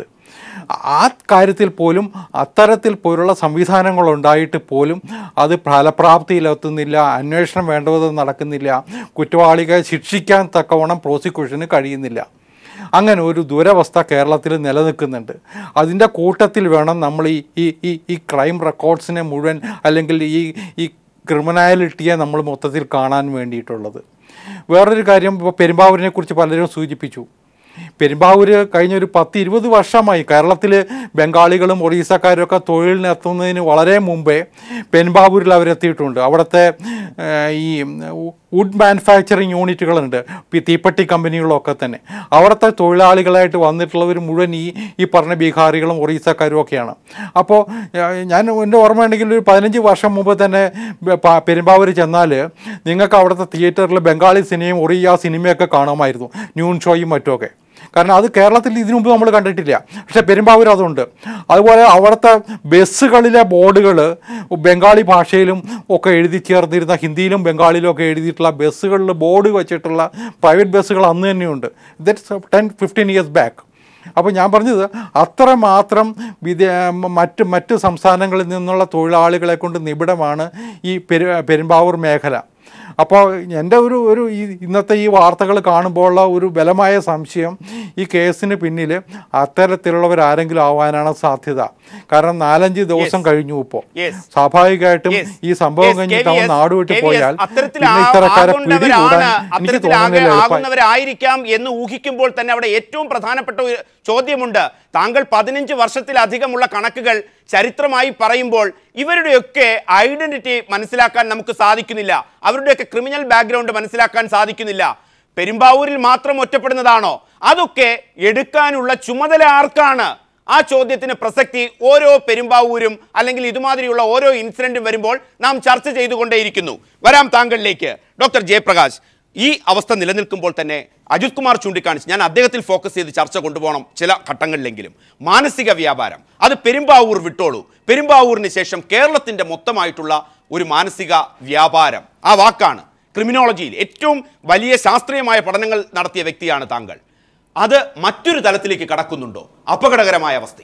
Speaker 5: ആ കാര്യത്തിൽ പോലും അത്തരത്തിൽ പോലുള്ള സംവിധാനങ്ങൾ ഉണ്ടായിട്ട് പോലും അത് ഫലപ്രാപ്തിയിലെത്തുന്നില്ല അന്വേഷണം വേണ്ടത് നടക്കുന്നില്ല കുറ്റവാളികളെ ശിക്ഷിക്കാൻ തക്കവണ്ണം പ്രോസിക്യൂഷന് കഴിയുന്നില്ല അങ്ങനെ ഒരു ദുരവസ്ഥ കേരളത്തിൽ നിലനിൽക്കുന്നുണ്ട് അതിൻ്റെ കൂട്ടത്തിൽ വേണം നമ്മൾ ഈ ഈ ഈ ഈ ക്രൈം റെക്കോർഡ്സിനെ മുഴുവൻ അല്ലെങ്കിൽ ഈ ഈ ക്രിമിനാലിറ്റിയെ നമ്മൾ മൊത്തത്തിൽ കാണാൻ വേണ്ടിയിട്ടുള്ളത് വേറൊരു കാര്യം ഇപ്പോൾ പെരുമ്പാവൂരിനെ കുറിച്ച് പലരും സൂചിപ്പിച്ചു പെരുമ്പാവൂർ കഴിഞ്ഞ ഒരു പത്ത് ഇരുപത് വർഷമായി കേരളത്തിൽ ബംഗാളികളും ഒറീസക്കാരും ഒക്കെ തൊഴിലിനെത്തുന്നതിന് വളരെ മുമ്പേ പെരുമ്പാവൂരിൽ അവരെത്തിയിട്ടുണ്ട് അവിടുത്തെ ഏഹ്, ഈ വുഡ് മാനുഫാക്ചറിങ് യൂണിറ്റുകളുണ്ട് ഈ തീപ്പെട്ടി കമ്പനികളൊക്കെ തന്നെ അവിടുത്തെ തൊഴിലാളികളായിട്ട് വന്നിട്ടുള്ളവർ മുഴുവൻ ഈ ഈ പറഞ്ഞ ബീഹാറികളും ഒറീസക്കാരും ഒക്കെയാണ് അപ്പോൾ ഏഹ്, ഞാൻ എൻ്റെ ഓർമ്മയുണ്ടെങ്കിൽ ഒരു പതിനഞ്ച് വർഷം മുമ്പ് തന്നെ ബ- പ- പെരുമ്പാവൂർ ചെന്നാൽ നിങ്ങൾക്ക് അവിടുത്തെ തിയേറ്ററിൽ ബംഗാളി സിനിമയും ഒറിയ സിനിമയൊക്കെ കാണാമായിരുന്നു ന്യൂൺ ഷോയും മറ്റുമൊക്കെ കാരണം അത് കേരളത്തിൽ ഇതിനു മുമ്പ് നമ്മൾ കണ്ടിട്ടില്ല പക്ഷേ പെരുമ്പാവൂർ അതുണ്ട് അതുപോലെ അവിടുത്തെ ബസ്സുകളിലെ ബോർഡുകൾ ബംഗാളി ഭാഷയിലും ഒക്കെ എഴുതി ചേർന്നിരുന്ന ഹിന്ദിയിലും ബംഗാളിലും ഒക്കെ എഴുതിയിട്ടുള്ള ബസ്സുകളിൽ ബോർഡ് വെച്ചിട്ടുള്ള പ്രൈവറ്റ് ബസ്സുകൾ അന്ന് തന്നെയുണ്ട് that's ten fifteen years back അപ്പോൾ ഞാൻ പറഞ്ഞത് അത്രമാത്രം വിദേ മറ്റ് മറ്റ് സംസ്ഥാനങ്ങളിൽ നിന്നുള്ള തൊഴിലാളികളെ കൊണ്ട് നിബിഡമാണ് ഈ പെരു പെരുമ്പാവൂർ മേഖല അപ്പോൾ എൻ്റെ ഒരു ഒരു ഈ ഇന്നത്തെ ഈ വാർത്തകൾ കാണുമ്പോഴുള്ള ഒരു ബലമായ സംശയം ഈ കേസിന് പിന്നിൽ അത്തരത്തിലുള്ളവരാരെങ്കിലും ആവാനാണ് സാധ്യത കാരണം നാലഞ്ച് ദിവസം കഴിഞ്ഞു ഇപ്പോൾ
Speaker 1: Yes.
Speaker 5: സ്വാഭാവികമായിട്ടും
Speaker 1: Yes.
Speaker 5: ഈ സംഭവം
Speaker 1: Yes,
Speaker 5: കഴിഞ്ഞിട്ട്
Speaker 1: KVS,
Speaker 5: അവൻ നാട് വിട്ട്
Speaker 1: KVS,
Speaker 5: പോയാൽ
Speaker 1: അത്തരത്തിൽ
Speaker 5: പിന്നെ
Speaker 1: ആ-
Speaker 5: ഇത്തരക്കാരെ
Speaker 1: ആകുന്നവരാണ്,
Speaker 5: പിടികൂടാൻ എനിക്ക്
Speaker 1: അത്തരത്തിൽ
Speaker 5: തോന്നുന്നില്ല
Speaker 1: ആകെ-
Speaker 5: എളുപ്പമായി.
Speaker 1: ആകുന്നവരായിരിക്കാം എന്ന് ഊഹിക്കുമ്പോൾ തന്നെ അവിടെ ഏറ്റവും പ്രധാനപ്പെട്ട ഒരു ചോദ്യമുണ്ട് താങ്കൾ പതിനഞ്ച് വർഷത്തിലധികമുള്ള കണക്കുകൾ ചരിത്രമായി പറയുമ്പോൾ ഇവരുടെയൊക്കെ ഐഡന്റിറ്റി മനസ്സിലാക്കാൻ നമുക്ക് സാധിക്കുന്നില്ല അവരുടെയൊക്കെ ക്രിമിനൽ ബാക്ക്ഗ്രൗണ്ട് മനസ്സിലാക്കാൻ സാധിക്കുന്നില്ല പെരുമ്പാവൂരിൽ മാത്രം ഒറ്റപ്പെടുന്നതാണോ അതൊക്കെ എടുക്കാനുള്ള ചുമതല ആർക്കാണ് ആ ചോദ്യത്തിന് പ്രസക്തി ഓരോ പെരുമ്പാവൂരും അല്ലെങ്കിൽ ഇതുമാതിരിയുള്ള ഓരോ ഇൻസിഡന്റും വരുമ്പോൾ നാം ചർച്ച ചെയ്തുകൊണ്ടേയിരിക്കുന്നു വരാം താങ്കളിലേക്ക് ഡോക്ടർ ജയപ്രകാശ് ഈ അവസ്ഥ നിലനിൽക്കുമ്പോൾ തന്നെ അജിത് കുമാർ ചൂണ്ടിക്കാണിച്ച് ഞാൻ അദ്ദേഹത്തിൽ ഫോക്കസ് ചെയ്ത് ചർച്ച കൊണ്ടുപോകണം ചില ഘട്ടങ്ങളിലെങ്കിലും മാനസിക വ്യാപാരം അത് പെരുമ്പാവൂർ വിട്ടോളൂ പെരുമ്പാവൂരിന് ശേഷം കേരളത്തിന്റെ മൊത്തമായിട്ടുള്ള ഒരു മാനസിക വ്യാപാരം ആ വാക്കാണ് ക്രിമിനോളജിയിൽ ഏറ്റവും വലിയ ശാസ്ത്രീയമായ പഠനങ്ങൾ നടത്തിയ വ്യക്തിയാണ് താങ്കൾ അത് മറ്റൊരു തലത്തിലേക്ക് കടക്കുന്നുണ്ടോ അപകടകരമായ അവസ്ഥ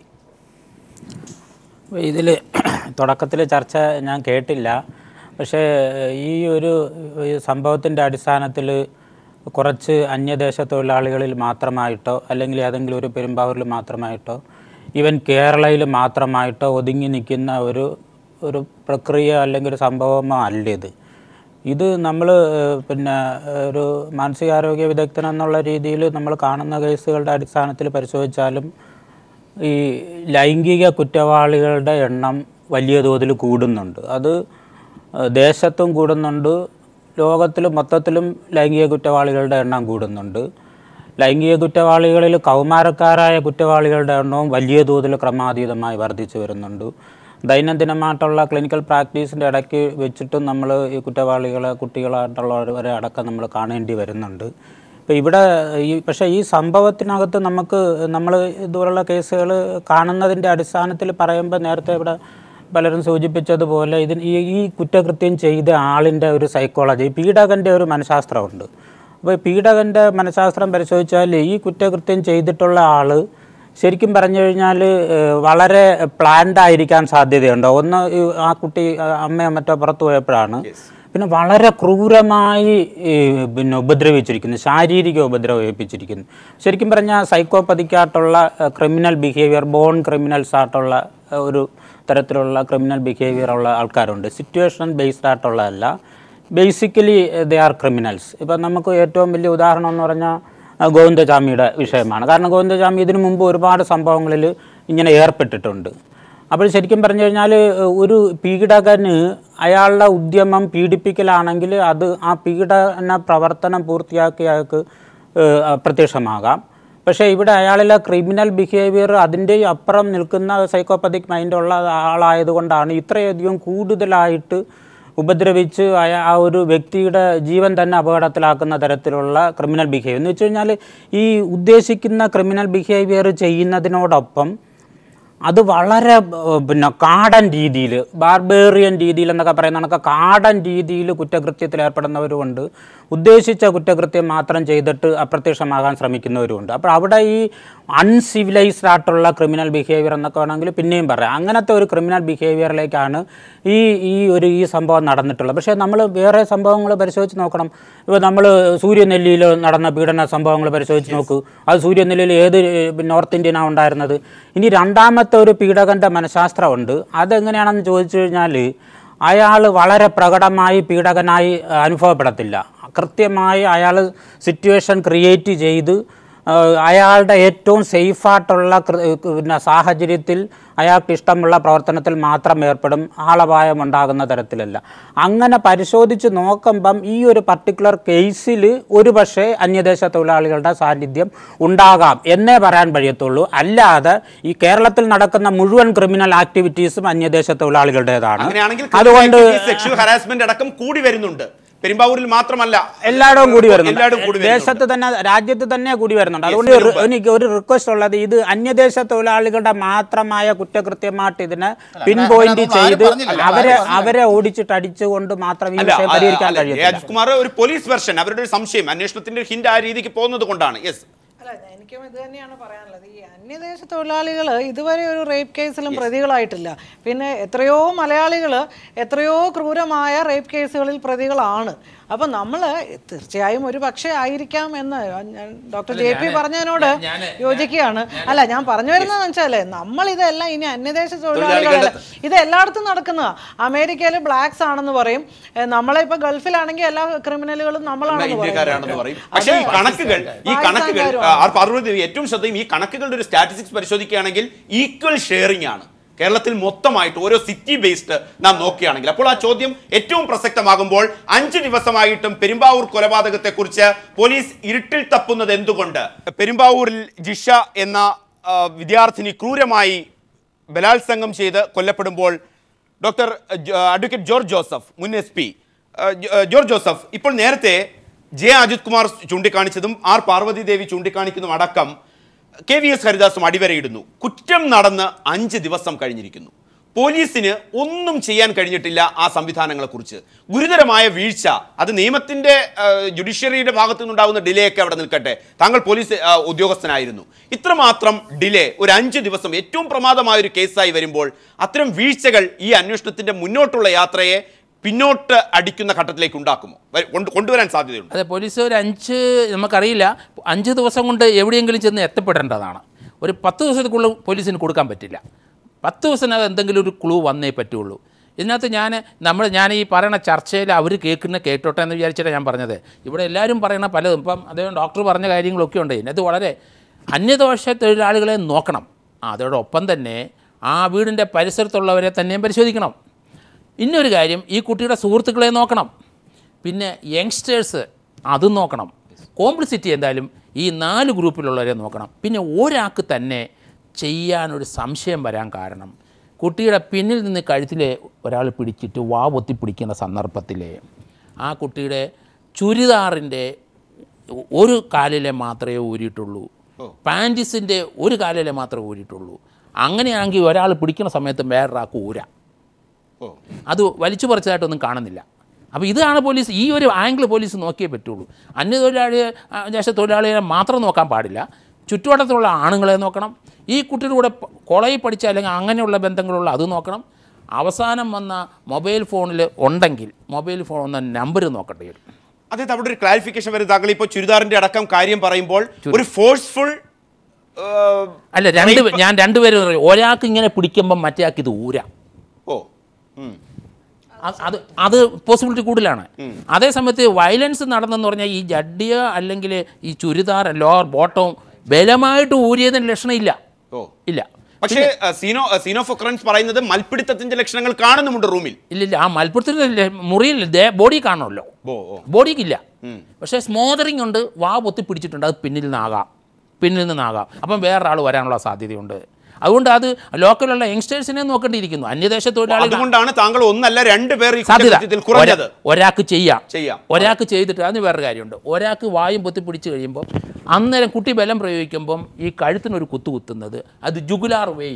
Speaker 6: ഇതിൽ തുടക്കത്തിൽ ചർച്ച ഞാൻ കേട്ടില്ല പക്ഷേ ഈ ഒരു സംഭവത്തിൻ്റെ അടിസ്ഥാനത്തിൽ കുറച്ച് അന്യദേശ തൊഴിലാളികളിൽ മാത്രമായിട്ടോ അല്ലെങ്കിൽ ഏതെങ്കിലും ഒരു പെരുമ്പാവൂരിൽ മാത്രമായിട്ടോ ഈവൻ കേരളയിൽ മാത്രമായിട്ടോ ഒതുങ്ങി നിൽക്കുന്ന ഒരു ഒരു പ്രക്രിയ അല്ലെങ്കിൽ ഒരു സംഭവമോ അല്ല ഇത് ഇത് നമ്മൾ പിന്നെ ഒരു മാനസികാരോഗ്യ വിദഗ്ധൻ എന്നുള്ള രീതിയിൽ നമ്മൾ കാണുന്ന കേസുകളുടെ അടിസ്ഥാനത്തിൽ പരിശോധിച്ചാലും ഈ ലൈംഗിക കുറ്റവാളികളുടെ എണ്ണം വലിയ തോതിൽ കൂടുന്നുണ്ട് അത് ഏഹ്, ദേശത്തും കൂടുന്നുണ്ട് ലോകത്തിൽ മൊത്തത്തിലും ലൈംഗിക കുറ്റവാളികളുടെ എണ്ണം കൂടുന്നുണ്ട് ലൈംഗിക കുറ്റവാളികളിൽ കൗമാരക്കാരായ കുറ്റവാളികളുടെ എണ്ണവും വലിയ തോതിൽ ക്രമാതീതമായി വർദ്ധിച്ചു വരുന്നുണ്ട് ദൈനംദിനമായിട്ടുള്ള ക്ലിനിക്കൽ പ്രാക്ടീസിൻ്റെ ഇടയ്ക്ക് വെച്ചിട്ടും നമ്മൾ ഈ കുറ്റവാളികളെ കുട്ടികളായിട്ടുള്ളവരെ അടക്കം നമ്മൾ കാണേണ്ടി വരുന്നുണ്ട് ഇപ്പോൾ ഇവിടെ ഈ പക്ഷേ ഈ സംഭവത്തിനകത്ത് നമുക്ക് നമ്മൾ ഇതുപോലുള്ള കേസുകൾ കാണുന്നതിൻ്റെ അടിസ്ഥാനത്തിൽ പറയുമ്പോൾ നേരത്തെ ഇവിടെ പലരും സൂചിപ്പിച്ചതുപോലെ ഇതിന് ഈ ഈ കുറ്റകൃത്യം ചെയ്ത ആളിൻ്റെ ഒരു സൈക്കോളജി പീഡകൻ്റെ ഒരു മനഃശാസ്ത്രമുണ്ട് അപ്പോൾ ഈ പീഡകൻ്റെ മനഃശാസ്ത്രം പരിശോധിച്ചാൽ ഈ കുറ്റകൃത്യം ചെയ്തിട്ടുള്ള ആൾ ശരിക്കും പറഞ്ഞു കഴിഞ്ഞാൽ ഏഹ്, വളരെ പ്ലാൻഡ് ആയിരിക്കാൻ സാധ്യതയുണ്ട് ഒന്ന് ഈ ആ കുട്ടി ആ, അമ്മയോ മറ്റോ പുറത്തു പോയപ്പോഴാണ് പിന്നെ വളരെ ക്രൂരമായി ഈ, പിന്നെ ഉപദ്രവിച്ചിരിക്കുന്നു ശാരീരിക ഉപദ്രവം ഏൽപ്പിച്ചിരിക്കുന്നു ശരിക്കും പറഞ്ഞാൽ സൈക്കോപ്പതിക്കായിട്ടുള്ള ക്രിമിനൽ ബിഹേവിയർ ബോൺ ക്രിമിനൽസ് ആയിട്ടുള്ള ഏഹ്, ഒരു തരത്തിലുള്ള ക്രിമിനൽ ബിഹേവിയർ ഉള്ള ആൾക്കാരുണ്ട് സിറ്റുവേഷൻ ബേസ്ഡ് ആയിട്ടുള്ളതല്ല ബേസിക്കലി ദേ ആർ ക്രിമിനൽസ് ഇപ്പം നമുക്ക് ഏറ്റവും വലിയ ഉദാഹരണം എന്ന് പറഞ്ഞാൽ ആ, ഗോവിന്ദചാമിയുടെ വിഷയമാണ് കാരണം ഗോവിന്ദചാമി ഇതിനു മുമ്പ് ഒരുപാട് സംഭവങ്ങളിൽ ഇങ്ങനെ ഏർപ്പെട്ടിട്ടുണ്ട് അപ്പോൾ ശരിക്കും പറഞ്ഞു കഴിഞ്ഞാൽ ഒരു പീഡകന് അയാളുടെ ഉദ്യമം പീഡിപ്പിക്കലാണെങ്കിൽ അത് ആ പീഡന പ്രവർത്തനം പൂർത്തിയാക്കി അയാൾക്ക് ഏഹ്, അപ്രത്യക്ഷമാകാം പക്ഷേ ഇവിടെ അയാളിലെ ക്രിമിനൽ ബിഹേവിയർ അതിൻ്റെ അപ്പുറം നിൽക്കുന്ന സൈക്കോപ്പതിക് മൈൻഡുള്ള ആളായതുകൊണ്ടാണ് ഇത്രയധികം കൂടുതലായിട്ട് ഉപദ്രവിച്ച് അയ ആ ഒരു വ്യക്തിയുടെ ജീവൻ തന്നെ അപകടത്തിലാക്കുന്ന തരത്തിലുള്ള ക്രിമിനൽ ബിഹേവിയർ എന്ന് വെച്ച് കഴിഞ്ഞാൽ ഈ ഉദ്ദേശിക്കുന്ന ക്രിമിനൽ ബിഹേവിയർ ചെയ്യുന്നതിനോടൊപ്പം അത് വളരെ ഏഹ്, പിന്നെ കാടൻ രീതിയിൽ ബാർബേറിയൻ രീതിയിൽ എന്നൊക്കെ പറയുന്ന കണക്ക് കാടൻ രീതിയിൽ കുറ്റകൃത്യത്തിൽ ഏർപ്പെടുന്നവരുമുണ്ട് ഉദ്ദേശിച്ച കുറ്റകൃത്യം മാത്രം ചെയ്തിട്ട് അപ്രത്യക്ഷമാകാൻ ശ്രമിക്കുന്നവരുമുണ്ട് അപ്പോൾ അവിടെ ഈ അൺസിവിലൈസ്ഡ് ആയിട്ടുള്ള ക്രിമിനൽ ബിഹേവിയർ എന്നൊക്കെ വേണമെങ്കിൽ പിന്നെയും പറയാം അങ്ങനത്തെ ഒരു ക്രിമിനൽ ബിഹേവിയറിലേക്കാണ് ഈ ഈ ഒരു ഈ സംഭവം നടന്നിട്ടുള്ളത് പക്ഷേ നമ്മൾ വേറെ സംഭവങ്ങൾ പരിശോധിച്ച് നോക്കണം ഇപ്പോൾ നമ്മൾ സൂര്യനെല്ലിയിൽ നടന്ന പീഡന സംഭവങ്ങൾ പരിശോധിച്ച് നോക്കൂ അത് സൂര്യനെല്ലിയിൽ ഏത് ഏഹ്, നോർത്ത് ഇന്ത്യനാണ് ഉണ്ടായിരുന്നത് ഇനി രണ്ടാമത്തെ ഒരു പീഡകൻ്റെ മനഃശാസ്ത്രമുണ്ട് അതെങ്ങനെയാണെന്ന് ചോദിച്ചു കഴിഞ്ഞാൽ അയാൾ വളരെ പ്രകടമായി പീഡകനായി ഏഹ്, അനുഭവപ്പെടത്തില്ല കൃത്യമായി അയാൾ സിറ്റുവേഷൻ ക്രിയേറ്റ് ചെയ്ത് ഏഹ്, അയാളുടെ ഏറ്റവും സേഫായിട്ടുള്ള പിന്നെ സാഹചര്യത്തിൽ അയാൾക്ക് ഇഷ്ടമുള്ള പ്രവർത്തനത്തിൽ മാത്രം ഏർപ്പെടും ആളപായം ഉണ്ടാകുന്ന തരത്തിലല്ല അങ്ങനെ പരിശോധിച്ച് നോക്കുമ്പം ഈ ഒരു പർട്ടിക്കുലർ കേസിൽ ഒരു പക്ഷേ അന്യദേശ തൊഴിലാളികളുടെ സാന്നിധ്യം ഉണ്ടാകാം എന്നേ പറയാൻ കഴിയത്തുള്ളൂ അല്ലാതെ ഈ കേരളത്തിൽ നടക്കുന്ന മുഴുവൻ ക്രിമിനൽ ആക്ടിവിറ്റീസും അന്യദേശ തൊഴിലാളികളുടേതാണ്
Speaker 1: അങ്ങനെയാണെങ്കിൽ
Speaker 6: അതുകൊണ്ട്
Speaker 1: സെക്ഷൽ ഹറാസ്മെന്റ് അടക്കം കൂടി വരുന്നുണ്ട് പെരുമ്പാവൂരിൽ മാത്രമല്ല
Speaker 6: എല്ലായിടവും കൂടി വരുന്നുണ്ട്
Speaker 1: എല്ലായിടും കൂടി വരുന്നുണ്ട്.
Speaker 6: ദേശത്ത് തന്നെ രാജ്യത്ത് തന്നെ കൂടി വരുന്നുണ്ട് അതുകൊണ്ട്
Speaker 1: ഇതിനു
Speaker 6: ഒരു-
Speaker 1: മുമ്പ്.
Speaker 6: എനിക്ക് ഒരു റിക്വസ്റ്റ് ഉള്ളത് ഇത് അന്യദേശ തൊഴിലാളികളുടെ മാത്രമായ കുറ്റകൃത്യമായിട്ട് ഇതിനെ പിൻ പോയിന്റ്
Speaker 7: അതൊന്നും ആരും
Speaker 6: ചെയ്ത്
Speaker 7: പറഞ്ഞില്ല.
Speaker 6: അവരെ
Speaker 7: ആരും പറഞ്ഞില്ല.
Speaker 6: അവരെ ഓടിച്ചിട്ട് അടിച്ചുകൊണ്ട് മാത്രം ഈ
Speaker 1: അല്ല,
Speaker 6: വിഷയം
Speaker 1: അല്ല,
Speaker 6: പരിഹരിക്കാൻ
Speaker 1: അല്ല,
Speaker 6: കഴിയത്തില്ല
Speaker 1: രാജ്കുമാർ ഒരു പോലീസ് വെർഷൻ അവരുടെ ഒരു സംശയം അന്വേഷണത്തിന്റെ ഹിന്റ് ആ രീതിക്ക് പോകുന്നത് കൊണ്ടാണ് യെസ്
Speaker 3: അല്ല എനിക്കും ഇത് തന്നെയാണ് പറയാനുള്ളത് ഈ അന്യദേശ തൊഴിലാളികൾ ഇതുവരെ ഒരു റേപ്പ് കേസിലും പ്രതികളായിട്ടില്ല പിന്നെ എത്രയോ മലയാളികൾ എത്രയോ ക്രൂരമായ റേപ്പ് കേസുകളിൽ പ്രതികളാണ് അപ്പം നമ്മൾ തീർച്ചയായും ഒരു പക്ഷേ ആയിരിക്കാം എന്ന് ഞാൻ ഡോക്ടർ ജെ പി പറഞ്ഞതിനോട് യോജിക്കുകയാണ് അല്ല ഞാൻ പറഞ്ഞു വരുന്നതെന്ന് വെച്ചാല് നമ്മൾ ഇതെല്ലാം ഇനി അന്യദേശ തൊഴിലാളികളല്ല ഇത് എല്ലായിടത്തും നടക്കുന്നതാ അമേരിക്കയിൽ ബ്ലാക്സ് ആണെന്ന് പറയും ഏ, നമ്മളെ ഇപ്പൊ ഗൾഫിലാണെങ്കിൽ എല്ലാ ക്രിമിനലുകളും നമ്മളാണെന്ന്
Speaker 1: ഇന്ത്യക്കാരാണെന്ന്
Speaker 3: പറയും
Speaker 1: പറയും പക്ഷേ ഈ കണക്കുകൾ ഈ കണക്കുകൾ
Speaker 3: പാകിസ്ഥാൻകാരുമാണ്.
Speaker 1: ആ, പാർവതി ഏറ്റവും ശ്രദ്ധയും ഈ കണക്കുകളുടെ ഒരു സ്റ്റാറ്റിസ്റ്റിക്സ് പരിശോധിക്കുകയാണെങ്കിൽ ഈക്വൽ ഷെയറിംഗ് ആണ് കേരളത്തിൽ മൊത്തമായിട്ട് ഓരോ സിറ്റി ബേസ്ഡ് നാം നോക്കുകയാണെങ്കിൽ അപ്പോൾ ആ ചോദ്യം ഏറ്റവും പ്രസക്തമാകുമ്പോൾ അഞ്ച് ദിവസമായിട്ടും പെരുമ്പാവൂർ കൊലപാതകത്തെക്കുറിച്ച് പോലീസ് ഇരുട്ടിൽ തപ്പുന്നത് എന്തുകൊണ്ട് പെരുമ്പാവൂരിൽ ജിഷ എന്ന ആ, വിദ്യാർത്ഥിനി ക്രൂരമായി ബലാത്സംഗം ചെയ്ത് കൊല്ലപ്പെടുമ്പോൾ ഡോക്ടർ ജോ- അഡ്വക്കേറ്റ് ജോർജ് ജോസഫ് മുൻ എസ് പി ജോർജ് ജോസഫ് ഇപ്പോൾ നേരത്തെ ജെ അജിത് കുമാർ ചൂണ്ടിക്കാണിച്ചതും ആർ പാർവതി ദേവി ചൂണ്ടിക്കാണിക്കുന്നതും അടക്കം കെ വി എസ് ഹരിദാസും അടിവരയിടുന്നു കുറ്റം നടന്ന് അഞ്ച് ദിവസം കഴിഞ്ഞിരിക്കുന്നു പോലീസിന് ഒന്നും ചെയ്യാൻ കഴിഞ്ഞിട്ടില്ല ആ സംവിധാനങ്ങളെക്കുറിച്ച് ഗുരുതരമായ വീഴ്ച അത് നിയമത്തിന്റെ ആ, ജുഡീഷ്യറിയുടെ ഭാഗത്തു നിന്നുണ്ടാകുന്ന ഡിലേ ഒക്കെ അവിടെ നിൽക്കട്ടെ താങ്കൾ പോലീസ് ആ, ഉദ്യോഗസ്ഥനായിരുന്നു ഇത്രമാത്രം ഡിലേ ഒരു അഞ്ച് ദിവസം ഏറ്റവും പ്രമാദമായ ഒരു കേസായി വരുമ്പോൾ അത്തരം വീഴ്ചകൾ ഈ അന്വേഷണത്തിന്റെ മുന്നോട്ടുള്ള യാത്രയെ പിന്നോട്ട് അടിക്കുന്ന ഘട്ടത്തിലേക്ക് ഉണ്ടാക്കുമോ വ- കൊണ്ട് കൊണ്ടുവരാൻ സാധ്യതയുണ്ട്
Speaker 2: അതെ പോലീസ് ഒരു അഞ്ച് നമുക്കറിയില്ല അഞ്ച് ദിവസം കൊണ്ട് എവിടെയെങ്കിലും ചെന്ന് എത്തപ്പെടേണ്ടതാണ് ഒരു പത്ത് ദിവസത്തേക്കുള്ള പോലീസിന് കൊടുക്കാൻ പറ്റില്ല പത്ത് ദിവസത്തിനകം എന്തെങ്കിലും ഒരു ക്ലൂ വന്നേ പറ്റുള്ളൂ ഇതിനകത്ത് ഞാൻ നമ്മൾ ഞാൻ ഈ പറയുന്ന ചർച്ചയിൽ അവർ കേൾക്കുന്ന കേട്ടോട്ടെ എന്ന് വിചാരിച്ചിട്ടാണ് ഞാൻ പറഞ്ഞത് ഇവിടെ എല്ലാവരും പറയണ പലതും ഇപ്പം അദ്ദേഹം ഡോക്ടർ പറഞ്ഞ കാര്യങ്ങളൊക്കെ ഉണ്ട് ഇതിനകത്ത് വളരെ അന്യദോഷ തൊഴിലാളികളെ നോക്കണം ആ, അതോടൊപ്പം തന്നെ ആ വീടിൻ്റെ പരിസരത്തുള്ളവരെ തന്നെയും പരിശോധിക്കണം ഇന്നൊരു കാര്യം ഈ കുട്ടിയുടെ സുഹൃത്തുക്കളെ നോക്കണം പിന്നെ യങ്സ്റ്റേഴ്സ് അതും നോക്കണം കോംപ്ലിസിറ്റി എന്തായാലും ഈ നാല് ഗ്രൂപ്പിലുള്ളവരെ നോക്കണം പിന്നെ ഒരാൾക്ക് തന്നെ ചെയ്യാനൊരു സംശയം വരാൻ കാരണം കുട്ടിയുടെ പിന്നിൽ നിന്ന് കഴുത്തിലെ ഒരാൾ പിടിച്ചിട്ട് വാ പൊത്തി പിടിക്കുന്ന സന്ദർഭത്തിൽ ആ കുട്ടിയുടെ ചുരിദാറിൻ്റെ ഒരു കാലിലെ മാത്രമേ ഊരിയിട്ടുള്ളൂ പാൻറ്റീസിൻ്റെ ഒരു കാലിലെ മാത്രമേ ഊരിയിട്ടുള്ളൂ അങ്ങനെയാണെങ്കിൽ ഒരാൾ പിടിക്കുന്ന സമയത്ത് വേറൊരാൾക്ക് ഊരാം
Speaker 1: ഓ
Speaker 2: അത് വലിച്ചു പറിച്ചതായിട്ടൊന്നും കാണുന്നില്ല അപ്പോൾ ഇതാണ് പോലീസ് ഈ ഒരു ആംഗിൾ പോലീസ് നോക്കിയേ പറ്റുള്ളൂ അന്യതൊഴിലാളിയെ ആ, ദേശ തൊഴിലാളിയെ മാത്രം നോക്കാൻ പാടില്ല ചുറ്റുവട്ടത്തുള്ള ആണുങ്ങളെ നോക്കണം ഈ കുട്ടിയുടെ കൂടെ പ- കോളേജിൽ പഠിച്ച അല്ലെങ്കിൽ അങ്ങനെയുള്ള ബന്ധങ്ങളുള്ള അത് നോക്കണം അവസാനം വന്ന മൊബൈൽ ഫോണിൽ ഉണ്ടെങ്കിൽ മൊബൈൽ ഫോൺ എന്ന നമ്പർ നോക്കേണ്ടി വരും
Speaker 1: അതായത് അവിടെ ഒരു ക്ലാരിഫിക്കേഷൻ വരും താങ്കൾ ഇപ്പോൾ ചുരിദാറിന്റെ അടക്കം കാര്യം പറയുമ്പോൾ ഒരു ഫോഴ്സ്ഫുൾ
Speaker 2: അല്ല രണ്ട് പേ- ഞാൻ രണ്ടുപേരും പറയും ഒരാൾക്ക് ഇങ്ങനെ പിടിക്കുമ്പം മറ്റേ ആൾക്ക് ഇത് ഊരാം
Speaker 1: ഓ ഉം.
Speaker 2: അത് അത് അത് പോസിബിലിറ്റി കൂടുതലാണ് അതേ സമയത്ത് വയലൻസ് നടന്നെന്ന് പറഞ്ഞാൽ ഈ ജഡ്ഡിയ അല്ലെങ്കിൽ ഈ ചുരിദാർ ലോവർ ബോട്ടവും ബലമായിട്ട് ഊരിയതിന് ലക്ഷണമില്ല
Speaker 1: ഓ
Speaker 2: ഇല്ല
Speaker 1: പക്ഷേ ആ, സീനോ ആ, സീനോ ഫൊക്രൻസ് പറയുന്നത് മൽപ്പിടുത്തത്തിന്റെ ലക്ഷണങ്ങൾ കാണുന്നുമുണ്ട് റൂമിൽ
Speaker 2: ഇല്ലില്ല ആ മലപ്പുറത്തിന് മുറിയിൽ ദേ ബോഡി കാണുമല്ലോ
Speaker 1: ഓ ഓ
Speaker 2: ബോഡിക്കില്ല പക്ഷേ സ്മോദറിംഗ് ഉണ്ട് വാ പൊത്തി പിടിച്ചിട്ടുണ്ട് അത് പിന്നിൽ നിന്നാകാം പിന്നിൽ നിന്നാകാം അപ്പം വേറൊരാൾ വരാനുള്ള സാധ്യതയുണ്ട് അതുകൊണ്ട് അത് ലോക്കലുള്ള യങ്സ്റ്റേഴ്സിനെ നോക്കേണ്ടിയിരിക്കുന്നു അന്യദേശ തൊഴിലാളികൾ
Speaker 1: അതുകൊണ്ടാണ് താങ്കൾ ഒന്നല്ല രണ്ട് പേർ ഈ
Speaker 2: സാധ്യത
Speaker 1: കുറ്റകൃത്യത്തിൽ കുറഞ്ഞത്
Speaker 2: ഒരാ- ഒരാൾക്ക് ചെയ്യാം
Speaker 1: ചെയ്യാം.
Speaker 2: ഒരാൾക്ക് ചെയ്തിട്ട് അതിന് വേറൊരു കാര്യമുണ്ട് ഒരാൾക്ക് വായും പൊത്തി പിടിച്ച് കഴിയുമ്പോൾ അന്നേരം കുട്ടി ബലം പ്രയോഗിക്കുമ്പം ഈ കഴുത്തിനൊരു കുത്തു കുത്തുന്നത് അത് ജുഗുലാർ വെയിൻ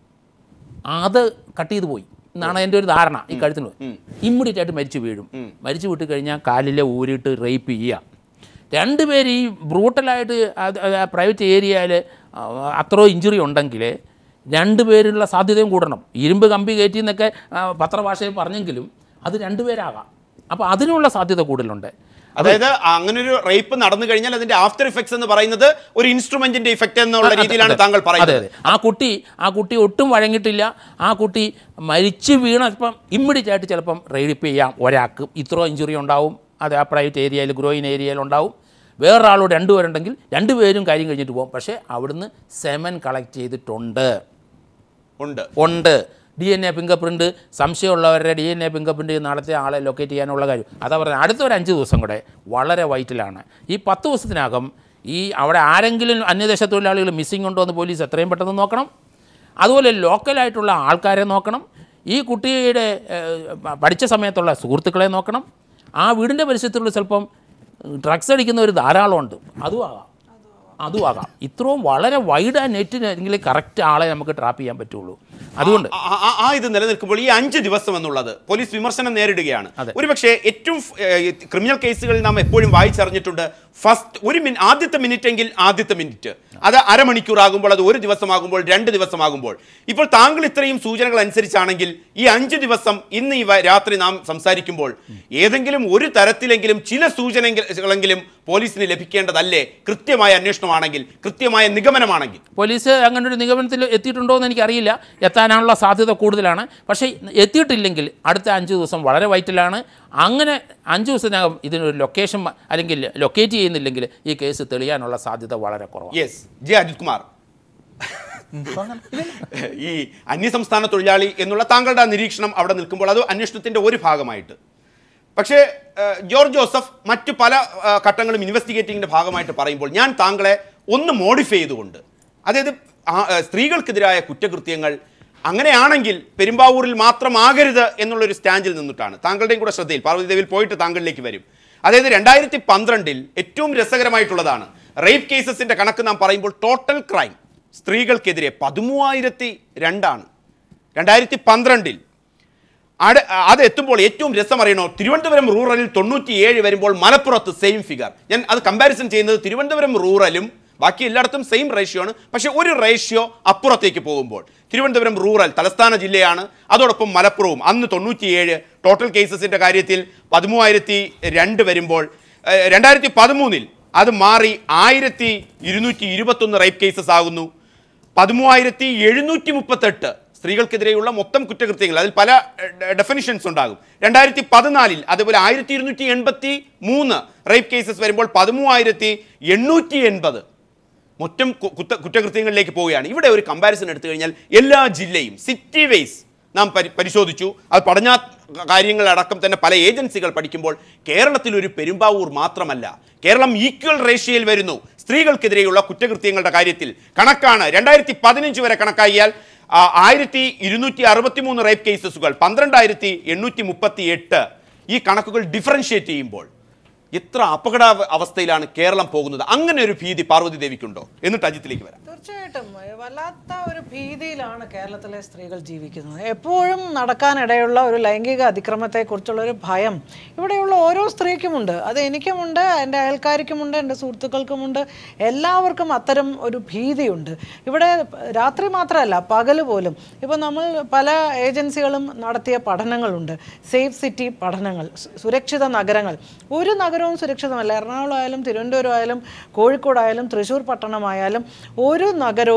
Speaker 2: അത് കട്ട് ചെയ്ത് പോയി എന്നാണ് എൻ്റെ ഒരു ധാരണ ഈ കഴുത്തിന് ഇമ്മീഡിയറ്റ് ആയിട്ട് മരിച്ചു വീഴും മരിച്ചു വിട്ട് കഴിഞ്ഞാൽ കാലിലെ ഊരിയിട്ട് റേപ്പ് ചെയ്യുക രണ്ടുപേര് ഈ ബ്രൂട്ടലായിട്ട് പ്രൈവറ്റ് ഏരിയയിൽ അത്രയോ ഇഞ്ചുറി ഉണ്ടെങ്കിൽ രണ്ടുപേരുള്ള സാധ്യതയും കൂടണം ഇരുമ്പ് കമ്പി കയറ്റി എന്നൊക്കെ ആ, പത്രഭാഷയിൽ പറഞ്ഞെങ്കിലും അത് രണ്ടുപേരാകാം അപ്പോൾ അതിനുള്ള സാധ്യത കൂടുതലുണ്ട്
Speaker 1: അതായത് അങ്ങനെ ഒരു റേപ്പ് നടന്നു കഴിഞ്ഞാൽ അതിന്റെ ആഫ്റ്റർ ഇഫക്ട്സ് എന്ന് പറയുന്നത് ഒരു ഇൻസ്ട്രുമെന്റിന്റെ ഇഫക്റ്റ് എന്നുള്ള
Speaker 2: അതെ,
Speaker 1: രീതിയിലാണ്
Speaker 2: അതെ,
Speaker 1: താങ്കൾ
Speaker 2: അതെ
Speaker 1: പറയുന്നത്
Speaker 2: അതെ ആ കുട്ടി ആ കുട്ടി ഒട്ടും വഴങ്ങിയിട്ടില്ല ആ കുട്ടി മരിച്ചു വീണ ഇപ്പം ഇമ്മീഡിയറ്റ് ആയിട്ട് ചിലപ്പം റേപ്പ് ചെയ്യാം ഒരാൾക്ക് ഇത്രയോ ഇഞ്ചുറി ഉണ്ടാവും അത് ആ പ്രൈവറ്റ് ഏരിയയിൽ ഗ്രോയിൻ ഏരിയയിൽ ഉണ്ടാവും വേറൊരാളോട് രണ്ടുപേരുണ്ടെങ്കിൽ രണ്ടുപേരും കാര്യം കഴിഞ്ഞിട്ട് പോകും പക്ഷേ അവിടുന്ന് സെമൻ കളക്ട് ചെയ്തിട്ടുണ്ട്
Speaker 1: ഉണ്ട്
Speaker 2: ഉണ്ട് D N A fingerprint സംശയമുള്ളവരുടെ D N A fingerprint നടത്തിയ ആളെ ലൊക്കേറ്റ് ചെയ്യാനുള്ള കാര്യം അതാ പറയുന്നത് അടുത്ത ഒരു അഞ്ച് ദിവസം കൂടെ വളരെ വൈറ്റിലാണ് ഈ പത്ത് ദിവസത്തിനകം ഈ അവിടെ ആരെങ്കിലും അന്യദേശ തൊഴിലാളികൾ മിസ്സിംഗ് ഉണ്ടോ എന്ന് പോലീസ് എത്രയും പെട്ടെന്ന് നോക്കണം അതുപോലെ ലോക്കലായിട്ടുള്ള ആൾക്കാരെ നോക്കണം ഈ കുട്ടിയുടെ ഏഹ്, പഠിച്ച സമയത്തുള്ള സുഹൃത്തുക്കളെ നോക്കണം ആ വീടിൻ്റെ പരിസരത്തുള്ള ചിലപ്പം ഡ്രഗ്സ് അടിക്കുന്നവർ ധാരാളമുണ്ട് അതും ആകാം അതും ആകാം ഇത്രയും വളരെ വൈഡ് നെറ്റിനെങ്കിൽ കറക്റ്റ് ആളെ നമുക്ക് ട്രാപ്പ് ചെയ്യാൻ പറ്റുള്ളൂ അതുകൊണ്ട്
Speaker 1: ആ- ആ- ആ ഇത് നിലനിൽക്കുമ്പോൾ ഈ അഞ്ച് ദിവസം എന്നുള്ളത് പോലീസ് വിമർശനം നേരിടുകയാണ് ഒരുപക്ഷെ ഏറ്റവും ക്രിമിനൽ കേസുകളിൽ നാം എപ്പോഴും വായിച്ചറിഞ്ഞിട്ടുണ്ട് ഫസ്റ്റ് ഒരു മിനി ആദ്യത്തെ മിനിറ്റ് എങ്കിൽ ആദ്യത്തെ മിനിറ്റ് അത് അരമണിക്കൂർ ആകുമ്പോൾ അത് ഒരു ദിവസമാകുമ്പോൾ രണ്ട് ദിവസമാകുമ്പോൾ ഇപ്പോൾ താങ്കൾ ഇത്രയും സൂചനകൾ അനുസരിച്ചാണെങ്കിൽ ഈ അഞ്ച് ദിവസം ഇന്ന് ഈ വ- രാത്രി നാം സംസാരിക്കുമ്പോൾ ഏതെങ്കിലും ഒരു തരത്തിലെങ്കിലും ചില സൂചനകളെങ്കിലും പോലീസിന് ലഭിക്കേണ്ടതല്ലേ കൃത്യമായ അന്വേഷണമാണെങ്കിൽ കൃത്യമായ നിഗമനമാണെങ്കിൽ
Speaker 2: പോലീസ് അങ്ങനെ ഒരു നിഗമനത്തിൽ എത്തിയിട്ടുണ്ടോ എന്ന് എനിക്കറിയില്ല എത്താനുള്ള സാധ്യത കൂടുതലാണ് പക്ഷേ എത്തിയിട്ടില്ലെങ്കിൽ അടുത്ത അഞ്ച് ദിവസം വളരെ വൈറ്റിലാണ് അങ്ങനെ അഞ്ച് ദിവസത്തിനകം ഇതിനൊരു ലൊക്കേഷൻ മ- അല്ലെങ്കിൽ ലൊക്കേറ്റ് ചെയ്യുന്നില്ലെങ്കിൽ ഈ കേസ് തെളിയാനുള്ള സാധ്യത വളരെ കുറവാണ്
Speaker 1: യെസ് ജെ അജിത് കുമാർ ഈ അന്യസംസ്ഥാന തൊഴിലാളി എന്നുള്ള താങ്കളുടെ ആ നിരീക്ഷണം അവിടെ നിൽക്കുമ്പോൾ അത് അന്വേഷണത്തിന്റെ ഒരു ഭാഗമായിട്ട് പക്ഷേ ഏഹ്, ജോർജ് ജോസഫ് മറ്റു പല ഏഹ്, ഘട്ടങ്ങളും ഇൻവെസ്റ്റിഗേറ്റിംഗിന്റെ ഭാഗമായിട്ട് പറയുമ്പോൾ ഞാൻ താങ്കളെ ഒന്ന് മോഡിഫൈ ചെയ്തുകൊണ്ട് അതായത് ആ- ഏഹ്, സ്ത്രീകൾക്കെതിരായ കുറ്റകൃത്യങ്ങൾ അങ്ങനെയാണെങ്കിൽ പെരുമ്പാവൂരിൽ മാത്രമാകരുത് എന്നുള്ളൊരു സ്റ്റാൻഡിൽ നിന്നിട്ടാണ് താങ്കളുടെയും കൂടെ ശ്രദ്ധയിൽ പാർവതിദേവിൽ പോയിട്ട് താങ്കളിലേക്ക് വരും അതായത് രണ്ടായിരത്തി പന്ത്രണ്ടിൽ ഏറ്റവും രസകരമായിട്ടുള്ളതാണ് റേപ്പ് കേസസിന്റെ കണക്ക് നാം പറയുമ്പോൾ ടോട്ടൽ ക്രൈം സ്ത്രീകൾക്കെതിരെ പതിമൂവായിരത്തി രണ്ടാണ് രണ്ടായിരത്തി പന്ത്രണ്ടിൽ അട- അത് എത്തുമ്പോൾ ഏറ്റവും രസം അറിയണോ തിരുവനന്തപുരം റൂറലിൽ തൊണ്ണൂറ്റിയേഴ് വരുമ്പോൾ മലപ്പുറത്ത് സെയിം ഫിഗർ ഞാൻ അത് കമ്പാരിസൺ ചെയ്യുന്നത് തിരുവനന്തപുരം റൂറലും ബാക്കി എല്ലായിടത്തും സെയിം റേഷ്യോ ആണ് പക്ഷേ ഒരു റേഷ്യോ അപ്പുറത്തേക്ക് പോകുമ്പോൾ തിരുവനന്തപുരം റൂറൽ തലസ്ഥാന ജില്ലയാണ് അതോടൊപ്പം മലപ്പുറവും അന്ന് തൊണ്ണൂറ്റിയേഴ് ടോട്ടൽ കേസസിന്റെ കാര്യത്തിൽ പതിമൂവായിരത്തി രണ്ട് വരുമ്പോൾ ഏഹ്, രണ്ടായിരത്തി പതിമൂന്നിൽ അത് മാറി ആയിരത്തി ഇരുന്നൂറ്റി ഇരുപത്തൊന്ന് റേപ്പ് കേസസ് ആകുന്നു പതിമൂവായിരത്തി എഴുന്നൂറ്റി മുപ്പത്തെട്ട് സ്ത്രീകൾക്കെതിരെയുള്ള മൊത്തം കുറ്റകൃത്യങ്ങൾ അതിൽ പല ഡെഫിനിഷൻസ് ഉണ്ടാകും രണ്ടായിരത്തി പതിനാലിൽ അതുപോലെ ആയിരത്തി ഇരുന്നൂറ്റി എൺപത്തി മൂന്ന് റേപ്പ് കേസസ് വരുമ്പോൾ പതിമൂവായിരത്തി എണ്ണൂറ്റി എൺപത് മൊത്തം കു- കുറ്റ കുറ്റകൃത്യങ്ങളിലേക്ക് പോവുകയാണ് ഇവിടെ ഒരു കമ്പാരിസൺ എടുത്തു കഴിഞ്ഞാൽ എല്ലാ ജില്ലയും സിറ്റി വൈസ് നാം പരി പരിശോധിച്ചു അത് പഠന കാര്യങ്ങളടക്കം തന്നെ പല ഏജൻസികൾ പഠിക്കുമ്പോൾ കേരളത്തിൽ ഒരു പെരുമ്പാവൂർ മാത്രമല്ല കേരളം ഈക്വൽ റേഷ്യയിൽ വരുന്നു സ്ത്രീകൾക്കെതിരെയുള്ള കുറ്റകൃത്യങ്ങളുടെ കാര്യത്തിൽ കണക്കാണ് രണ്ടായിരത്തി പതിനഞ്ച് വരെ കണക്കാക്കിയാൽ ആ, ആയിരത്തി ഇരുന്നൂറ്റി അറുപത്തി മൂന്ന് റേപ്പ് കേസസുകൾ പന്ത്രണ്ടായിരത്തി എണ്ണൂറ്റി മുപ്പത്തി എട്ട് ഈ കണക്കുകൾ ഡിഫറൻഷിയേറ്റ് ചെയ്യുമ്പോൾ എത്ര അപകട അവസ്ഥയിലാണ് കേരളം പോകുന്നത് അങ്ങനെ ഒരു ഭീതി പാർവതി ദേവിക്കുണ്ടോ എന്നിട്ട് അജിത്തിലേക്ക് വരാം
Speaker 3: തീർച്ചയായിട്ടും ഏഹ് വല്ലാത്ത ഒരു ഭീതിയിലാണ് കേരളത്തിലെ സ്ത്രീകൾ ജീവിക്കുന്നത് എപ്പോഴും നടക്കാനിടയുള്ള ഒരു ലൈംഗിക അതിക്രമത്തെക്കുറിച്ചുള്ള ഒരു ഭയം ഇവിടെയുള്ള ഓരോ സ്ത്രീക്കുമുണ്ട് അത് എനിക്കുമുണ്ട് എൻ്റെ അയൽക്കാരിക്കുമുണ്ട് എൻ്റെ സുഹൃത്തുക്കൾക്കുമുണ്ട് എല്ലാവർക്കും അത്തരം ഒരു ഭീതിയുണ്ട് ഇവിടെ രാത്രി മാത്രമല്ല പകല് പോലും ഇപ്പോൾ നമ്മൾ പല ഏജൻസികളും നടത്തിയ പഠനങ്ങളുണ്ട് സേഫ് സിറ്റി പഠനങ്ങൾ സു- സുരക്ഷിത നഗരങ്ങൾ ഒരു നഗരവും സുരക്ഷിതമല്ല എറണാകുളം ആയാലും തിരുവനന്തപുരം ആയാലും കോഴിക്കോടായാലും തൃശ്ശൂർ പട്ടണമായാലും ഒരു നഗരവും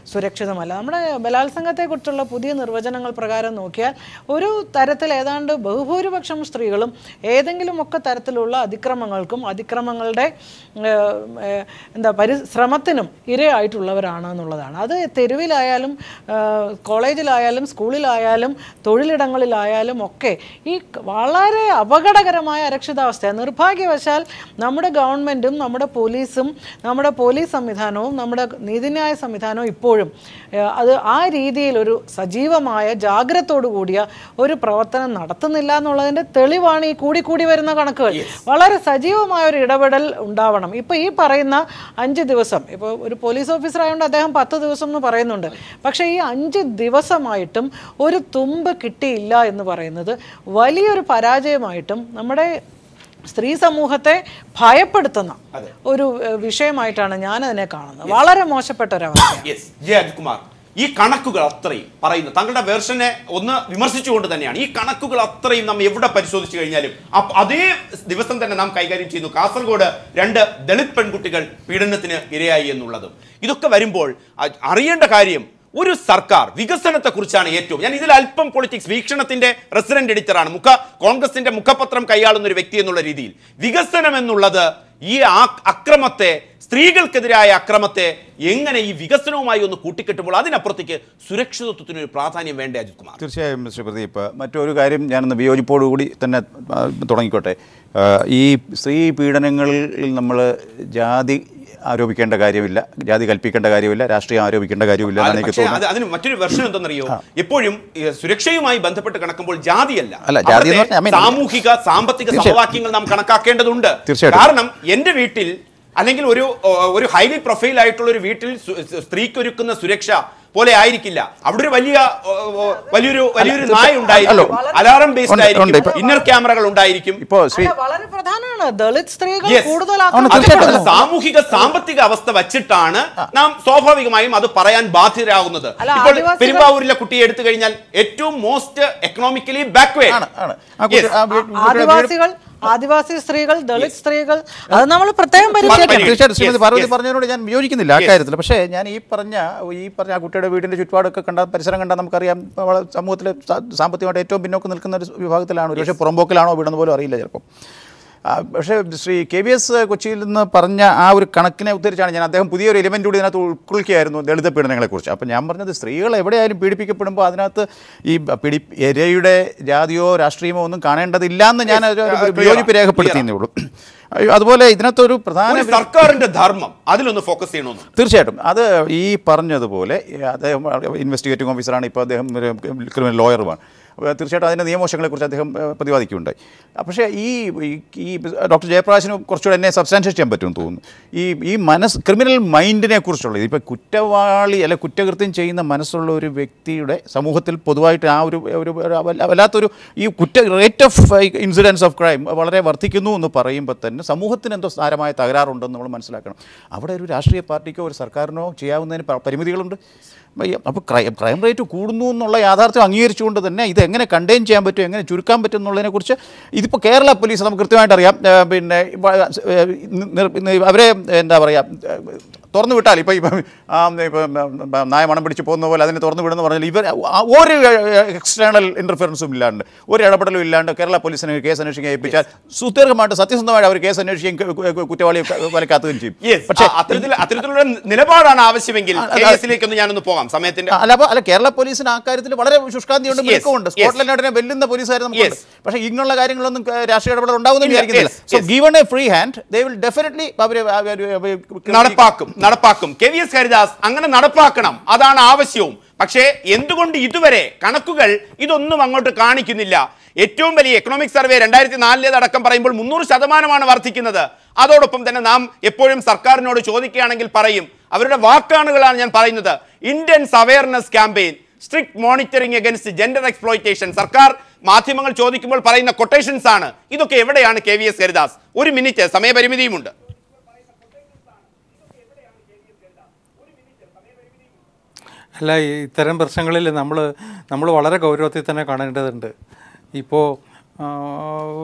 Speaker 3: സുരക്ഷിതമല്ല നമ്മുടെ ബലാത്സംഗത്തെക്കുറിച്ചുള്ള പുതിയ നിർവചനങ്ങൾ പ്രകാരം നോക്കിയാൽ ഒരു തരത്തിൽ ഏതാണ്ട് ബഹുഭൂരിപക്ഷം സ്ത്രീകളും ഏതെങ്കിലുമൊക്കെ തരത്തിലുള്ള അതിക്രമങ്ങൾക്കും അതിക്രമങ്ങളുടെ ഏഹ്, ഏഹ്, എന്താ പരിശ്രമത്തിനും ഇരയായിട്ടുള്ളവരാണ് എന്നുള്ളതാണ് അത് തെരുവിലായാലും ഏഹ്, കോളേജിലായാലും സ്കൂളിലായാലും തൊഴിലിടങ്ങളിലായാലും ഒക്കെ ഈ ക- വളരെ അപകടകരമായ അരക്ഷിതാവസ്ഥ നിർഭാഗ്യവശാൽ നമ്മുടെ ഗവൺമെൻറ്റും നമ്മുടെ പോലീസും നമ്മുടെ പോലീസ് സംവിധാനവും നമ്മുടെ നീതിന്യായ സംവിധാനവും ഇപ്പോഴും ഏഹ്, അത് ആ രീതിയിൽ ഒരു സജീവമായ ജാഗ്രതയോടു കൂടിയ ഒരു പ്രവർത്തനം നടത്തുന്നില്ല എന്നുള്ളതിൻ്റെ തെളിവാണ് ഈ കൂടിക്കൂടി വരുന്ന കണക്കുകൾ വളരെ സജീവമായ ഒരു ഇടപെടൽ ഉണ്ടാവണം ഇപ്പോൾ ഈ പറയുന്ന അഞ്ച് ദിവസം ഇപ്പോൾ ഒരു പോലീസ് ഓഫീസർ ആയതുകൊണ്ട് അദ്ദേഹം പത്ത് ദിവസം എന്ന് പറയുന്നുണ്ട് പക്ഷേ ഈ അഞ്ച് ദിവസമായിട്ടും ഒരു തുമ്പ് കിട്ടിയില്ല എന്ന് പറയുന്നത് വലിയൊരു പരാജയമായിട്ടും നമ്മുടെ സ്ത്രീ സമൂഹത്തെ ഭയപ്പെടുത്തുന്ന ഒരു ഏഹ്, വിഷയമായിട്ടാണ് ഞാൻ അതിനെ കാണുന്നത് വളരെ മോശപ്പെട്ട ഒരവസ്ഥ
Speaker 1: യെസ് ജെ അജിത്കുമാർ ഈ കണക്കുകൾ അത്രയും പറയുന്നു താങ്കളുടെ വേർഷനെ ഒന്ന് വിമർശിച്ചുകൊണ്ട് തന്നെയാണ് ഈ കണക്കുകൾ അത്രയും നാം എവിടെ പരിശോധിച്ചു കഴിഞ്ഞാലും അപ്പ- അതേ ദിവസം തന്നെ നാം കൈകാര്യം ചെയ്യുന്നു കാസർഗോഡ് രണ്ട് ദളിത് പെൺകുട്ടികൾ പീഡനത്തിന് ഇരയായി എന്നുള്ളതും ഇതൊക്കെ വരുമ്പോൾ അ- അറിയേണ്ട കാര്യം ഒരു സർക്കാർ വികസനത്തെ കുറിച്ചാണ് ഏറ്റവും ഞാൻ ഇതിൽ അല്പം പൊളിറ്റിക്സ് വീക്ഷണത്തിന്റെ റെസിഡന്റ് എഡിറ്ററാണ് മുഖ കോൺഗ്രസിന്റെ മുഖപത്രം കൈയാളുന്ന ഒരു വ്യക്തി എന്നുള്ള രീതിയിൽ വികസനം എന്നുള്ളത് ഈ ആ- അക്രമത്തെ സ്ത്രീകൾക്കെതിരായ അക്രമത്തെ എങ്ങനെ ഈ വികസനവുമായി ഒന്ന് കൂട്ടിക്കെട്ടുമ്പോൾ അതിനപ്പുറത്തേക്ക് സുരക്ഷിതത്വത്തിന് ഒരു പ്രാധാന്യം വേണ്ടേ അജിത് കുമാർ
Speaker 4: തീർച്ചയായും മിസ്റ്റർ പ്രദീപ് മറ്റൊരു കാര്യം ഞാനൊന്ന് വിയോജിപ്പോടുകൂടി തന്നെ ആ, തുടങ്ങിക്കോട്ടെ ആ, ഈ സ്ത്രീ പീഡനങ്ങളിൽ നമ്മൾ ജാതി ആരോപിക്കേണ്ട കാര്യമില്ല ജാതി കൽപ്പിക്കേണ്ട കാര്യമില്ല രാഷ്ട്രീയം ആരോപിക്കേണ്ട കാര്യമില്ല എന്നാണ് എനിക്ക്
Speaker 1: പക്ഷേ അത്
Speaker 4: തോന്നുന്നത്
Speaker 1: അതിന് മറ്റൊരു വെർഷൻ എന്തെന്നറിയോ എപ്പോഴും ഈ സുരക്ഷയുമായി ബന്ധപ്പെട്ട് കണക്കുമ്പോൾ ജാതിയല്ല
Speaker 4: അല്ല, ജാതി എന്ന്
Speaker 1: അവിടുത്തെ
Speaker 4: പറഞ്ഞാൽ, I mean,
Speaker 1: സാമൂഹിക സാമ്പത്തിക
Speaker 4: തീർച്ചയായും.
Speaker 1: സമവാക്യങ്ങൾ നാം കണക്കാക്കേണ്ടതുണ്ട്
Speaker 4: തീർച്ചയായിട്ടും.
Speaker 1: കാരണം എന്റെ വീട്ടിൽ അല്ലെങ്കിൽ ഒരു ഓ, ഒരു ഹൈലി പ്രൊഫൈൽ ആയിട്ടുള്ള ഒരു വീട്ടിൽ സു- സ്ത്രീക്ക് ഒരുക്കുന്ന സുരക്ഷ പോലെ ആയിരിക്കില്ല അവിടെ ഒരു വലിയ ഓ, ഓ, വലിയൊരു വലിയൊരു നായ ഉണ്ടായിരിക്കും
Speaker 4: അല്ലോ.
Speaker 1: അലാറം
Speaker 4: ഉണ്ട്,
Speaker 1: ബേസ്ഡ്
Speaker 4: ഉണ്ട്.
Speaker 1: ആയിരിക്കും
Speaker 4: ഇപ്പൊ-
Speaker 1: ഇന്നർ ക്യാമറകൾ ഉണ്ടായിരിക്കും
Speaker 4: ഇപ്പോൾ ശ്രീ
Speaker 3: അല്ല, വളരെ പ്രധാനമാണ് ദളിത് സ്ത്രീകൾ
Speaker 1: Yes.
Speaker 3: കൂടുതൽ
Speaker 4: ആണ്,
Speaker 1: അത്
Speaker 4: തീർച്ചയായിട്ടും.
Speaker 1: അത് സാമൂഹിക സാമ്പത്തിക അവസ്ഥ വച്ചിട്ടാണ് നാം സ്വാഭാവികമായും അത് പറയാൻ ബാധ്യരാകുന്നത്
Speaker 3: അല്ല,
Speaker 1: ഇപ്പോൾ
Speaker 3: ആദിവാസികൾ-
Speaker 1: പെരുമ്പാവൂരിലെ കുട്ടിയെ എടുത്തു കഴിഞ്ഞാൽ ഏറ്റവും മോസ്റ്റ് എക്കണോമിക്കലി ബാക്ക്വേർഡ്
Speaker 4: ആണ് ആണ് ആ കുട്ടി- ആ വീ- വീട്ടിലെ വീട്
Speaker 3: ആദിവാസികൾ ആദിവാസി സ്ത്രീകൾ ദളിത് സ്ത്രീകൾ അത് നമ്മൾ പ്രത്യേകം
Speaker 1: പരിഗണിക്കണം.
Speaker 3: പരിശോധിക്കണം
Speaker 4: തീർച്ചയായിട്ടും ശ്രീമതി
Speaker 1: Yes,
Speaker 4: പാർവതി
Speaker 1: yes.
Speaker 4: പറഞ്ഞതിനോട് ഞാൻ വിയോജിക്കുന്നില്ല ആ കാര്യത്തിൽ പക്ഷേ ഞാൻ ഈ പറഞ്ഞ ഈ പറഞ്ഞ ആ കുട്ടിയുടെ വീടിൻ്റെ ചുറ്റുപാടൊക്കെ കണ്ട പരിസരം കണ്ടാൽ നമുക്കറിയാം വളരെ സമൂഹത്തിൽ സാ- സാമ്പത്തികമായിട്ട് ഏറ്റവും പിന്നോക്കം നിൽക്കുന്ന ഒരു വിഭാഗത്തിലാണ് ഒരു പക്ഷേ പുറമ്പോക്കിലാണോ വീടെന്ന് പോലും അറിയില്ല ചിലപ്പം ആ, പക്ഷേ ശ്രീ കെ വി എസ് കൊച്ചിയിൽ നിന്ന് പറഞ്ഞ ആ ഒരു കണക്കിനെ ഉദ്ധരിച്ചാണ് ഞാൻ അദ്ദേഹം പുതിയൊരു എലിമെൻ്റ് കൂടി ഇതിനകത്ത് ഉൾക്കൊള്ളിക്കുകയായിരുന്നു ദളിത് പീഡനങ്ങളെക്കുറിച്ച് അപ്പം ഞാൻ പറഞ്ഞത് സ്ത്രീകൾ എവിടെയായാലും പീഡിപ്പിക്കപ്പെടുമ്പോൾ അതിനകത്ത് ഈ പിടി എരയുടെ ജാതിയോ രാഷ്ട്രീയമോ ഒന്നും കാണേണ്ടതില്ല എന്ന് ഞാൻ ഒരു- ഒരു
Speaker 1: clear
Speaker 4: വിയോജിപ്പ്
Speaker 1: ആണ്.
Speaker 4: രേഖപ്പെടുത്തിയെന്നേ ഉള്ളൂ അയ്യോ, അതുപോലെ ഇതിനകത്തൊരു പ്രധാന
Speaker 1: ഒരു സർക്കാരിന്റെ ധർമ്മം അതിലൊന്ന് ഫോക്കസ് ചെയ്യണമെന്ന്
Speaker 4: തീർച്ചയായിട്ടും അത് ഈ പറഞ്ഞതുപോലെ ഈ അദ്ദേഹം ഇൻവെസ്റ്റിഗേറ്റിംഗ് ഓഫീസറാണ് ഇപ്പോൾ അദ്ദേഹം ഒരു ക്രിമിനൽ ലോയറുമാണ് അപ്പോൾ തീർച്ചയായിട്ടും അതിൻ്റെ നിയമവശങ്ങളെക്കുറിച്ച് അദ്ദേഹം ഏഹ്, പ്രതിപാദിക്കുകയുണ്ടായി ആ, പക്ഷേ ഈ ഈ- ഈ ഡോക്ടർ ജയപ്രകാശിന് കുറച്ചുകൂടെ എന്നെ സബ്സ്റ്റാൻഷ്യേറ്റ് ചെയ്യാൻ പറ്റുമെന്ന് തോന്നുന്നു ഈ ഈ മനസ്സ് ക്രിമിനൽ മൈൻഡിനെ കുറിച്ചുള്ളത് ഇപ്പോൾ കുറ്റവാളി അല്ലെ കുറ്റകൃത്യം ചെയ്യുന്ന മനസ്സുള്ള ഒരു വ്യക്തിയുടെ സമൂഹത്തിൽ പൊതുവായിട്ട് ആ ഒരു ഒരു ഒരു വല്ല- വല്ലാത്തൊരു ഈ കുറ്റ rate of incidence of crime വളരെ വർദ്ധിക്കുന്നു എന്ന് പറയുമ്പോൾ തന്നെ സമൂഹത്തിന് എന്തോ സാരമായ തകരാറുണ്ടെന്ന് നമ്മൾ മനസ്സിലാക്കണം അവിടെ ഒരു രാഷ്ട്രീയ പാർട്ടിക്കോ ഒരു സർക്കാരിനോ ചെയ്യാവുന്നതിന് പ- പരിമിതികളുണ്ട് അപ്പോൾ ക്രൈം ക്രൈം റേറ്റ് കൂടുന്നു എന്നുള്ള യാഥാർത്ഥ്യം അംഗീകരിച്ചുകൊണ്ട് തന്നെ ഇത് എങ്ങനെ കണ്ടെയ്ൻ ചെയ്യാൻ പറ്റും എങ്ങനെ ചുരുക്കാൻ പറ്റും എന്നുള്ളതിനെക്കുറിച്ച് ഇതിപ്പോൾ കേരള പോലീസ് നമുക്ക് കൃത്യമായിട്ട് അറിയാം ഏഹ് പിന്നെ വ- ഏഹ് നിർ- നിർ- അവരെ എന്താ പറയുക തുറന്നു വിട്ടാൽ ഇപ്പോൾ ഇപ്പം ആ, ഇപ്പം നായ മണം പിടിച്ച് പോകുന്ന പോലെ അതിനെ തുറന്നു വിടുന്നു പറഞ്ഞാൽ ഇവർ ആ ഒരു എക്സ്റ്റേണൽ ഇൻ്റർഫിയറൻസും ഇല്ലാണ്ട് ഒരു ഇടപെടലും ഇല്ലാണ്ട് കേരള പോലീസിനെ കേസ് അന്വേഷിക്കാൻ ഏൽപ്പിച്ചാൽ സുദീർഘമായിട്ട് സത്യസന്ധമായിട്ട് അവർ കേസ് അന്വേഷിക്കുകയും കു- കു- കുറ്റവാളിയെ ക- വലക്കാത്തുകയും ചെയ്യും
Speaker 1: Yes,
Speaker 4: പക്ഷേ
Speaker 1: ആ, അത്തരത്തിൽ അത്തരത്തിലുള്ള നിലപാടാണ് ആവശ്യമെങ്കിൽ കേസിലേക്കൊന്ന് ഞാനൊന്ന് പോകാം സമയത്തിന്റെ
Speaker 4: അല്ല അപ്പോൾ അല്ല കേരള പോലീസിന് ആ കാര്യത്തിൽ വളരെ ശുഷ്കാന്തിയുണ്ട്
Speaker 1: Yes,
Speaker 4: മിടുക്കമുണ്ട്
Speaker 1: yes.
Speaker 4: സ്കോട്ട്ലൻഡിനെ വെല്ലുന്ന പോലീസുകാർ നമുക്ക്
Speaker 1: Yes.
Speaker 4: പക്ഷേ ഇങ്ങനെയുള്ള കാര്യങ്ങളൊന്നും ക- രാഷ്ട്രീയ ഇടപെടൽ ഉണ്ടാവുമെന്ന്
Speaker 1: ഇല്ല,
Speaker 4: വിചാരിക്കുന്നില്ല
Speaker 1: yes,
Speaker 4: so
Speaker 1: yes.
Speaker 4: Given a free hand they will definitely അവർ
Speaker 1: നടപ്പാക്കും നടപ്പാക്കും കെ വി എസ് ഹരിദാസ് അങ്ങനെ നടപ്പാക്കണം അതാണ് ആവശ്യവും പക്ഷേ എന്തുകൊണ്ട് ഇതുവരെ കണക്കുകൾ ഇതൊന്നും അങ്ങോട്ട് കാണിക്കുന്നില്ല ഏറ്റവും വലിയ എക്കണോമിക് സർവേ രണ്ടായിരത്തി നാലിലേത് അടക്കം പറയുമ്പോൾ മുന്നൂറ് ശതമാനമാണ് വർദ്ധിക്കുന്നത് അതോടൊപ്പം തന്നെ നാം എപ്പോഴും സർക്കാരിനോട് ചോദിക്കുകയാണെങ്കിൽ പറയും അവരുടെ വാക്കാണുകളാണ് ഞാൻ പറയുന്നത് Indians awareness campaign strict monitoring against gender exploitation സർക്കാർ മാധ്യമങ്ങൾ ചോദിക്കുമ്പോൾ പറയുന്ന കൊട്ടേഷൻസ് ആണ് ഇതൊക്കെ എവിടെയാണ് കെ വി എസ് ഹരിദാസ് ഒരു മിനിറ്റ് സമയപരിമിതിയുമുണ്ട്
Speaker 5: അല്ല ഈ ഇത്തരം പ്രശ്നങ്ങളിൽ നമ്മൾ നമ്മൾ വളരെ ഗൗരവത്തിൽ തന്നെ കാണേണ്ടതുണ്ട് ഇപ്പോൾ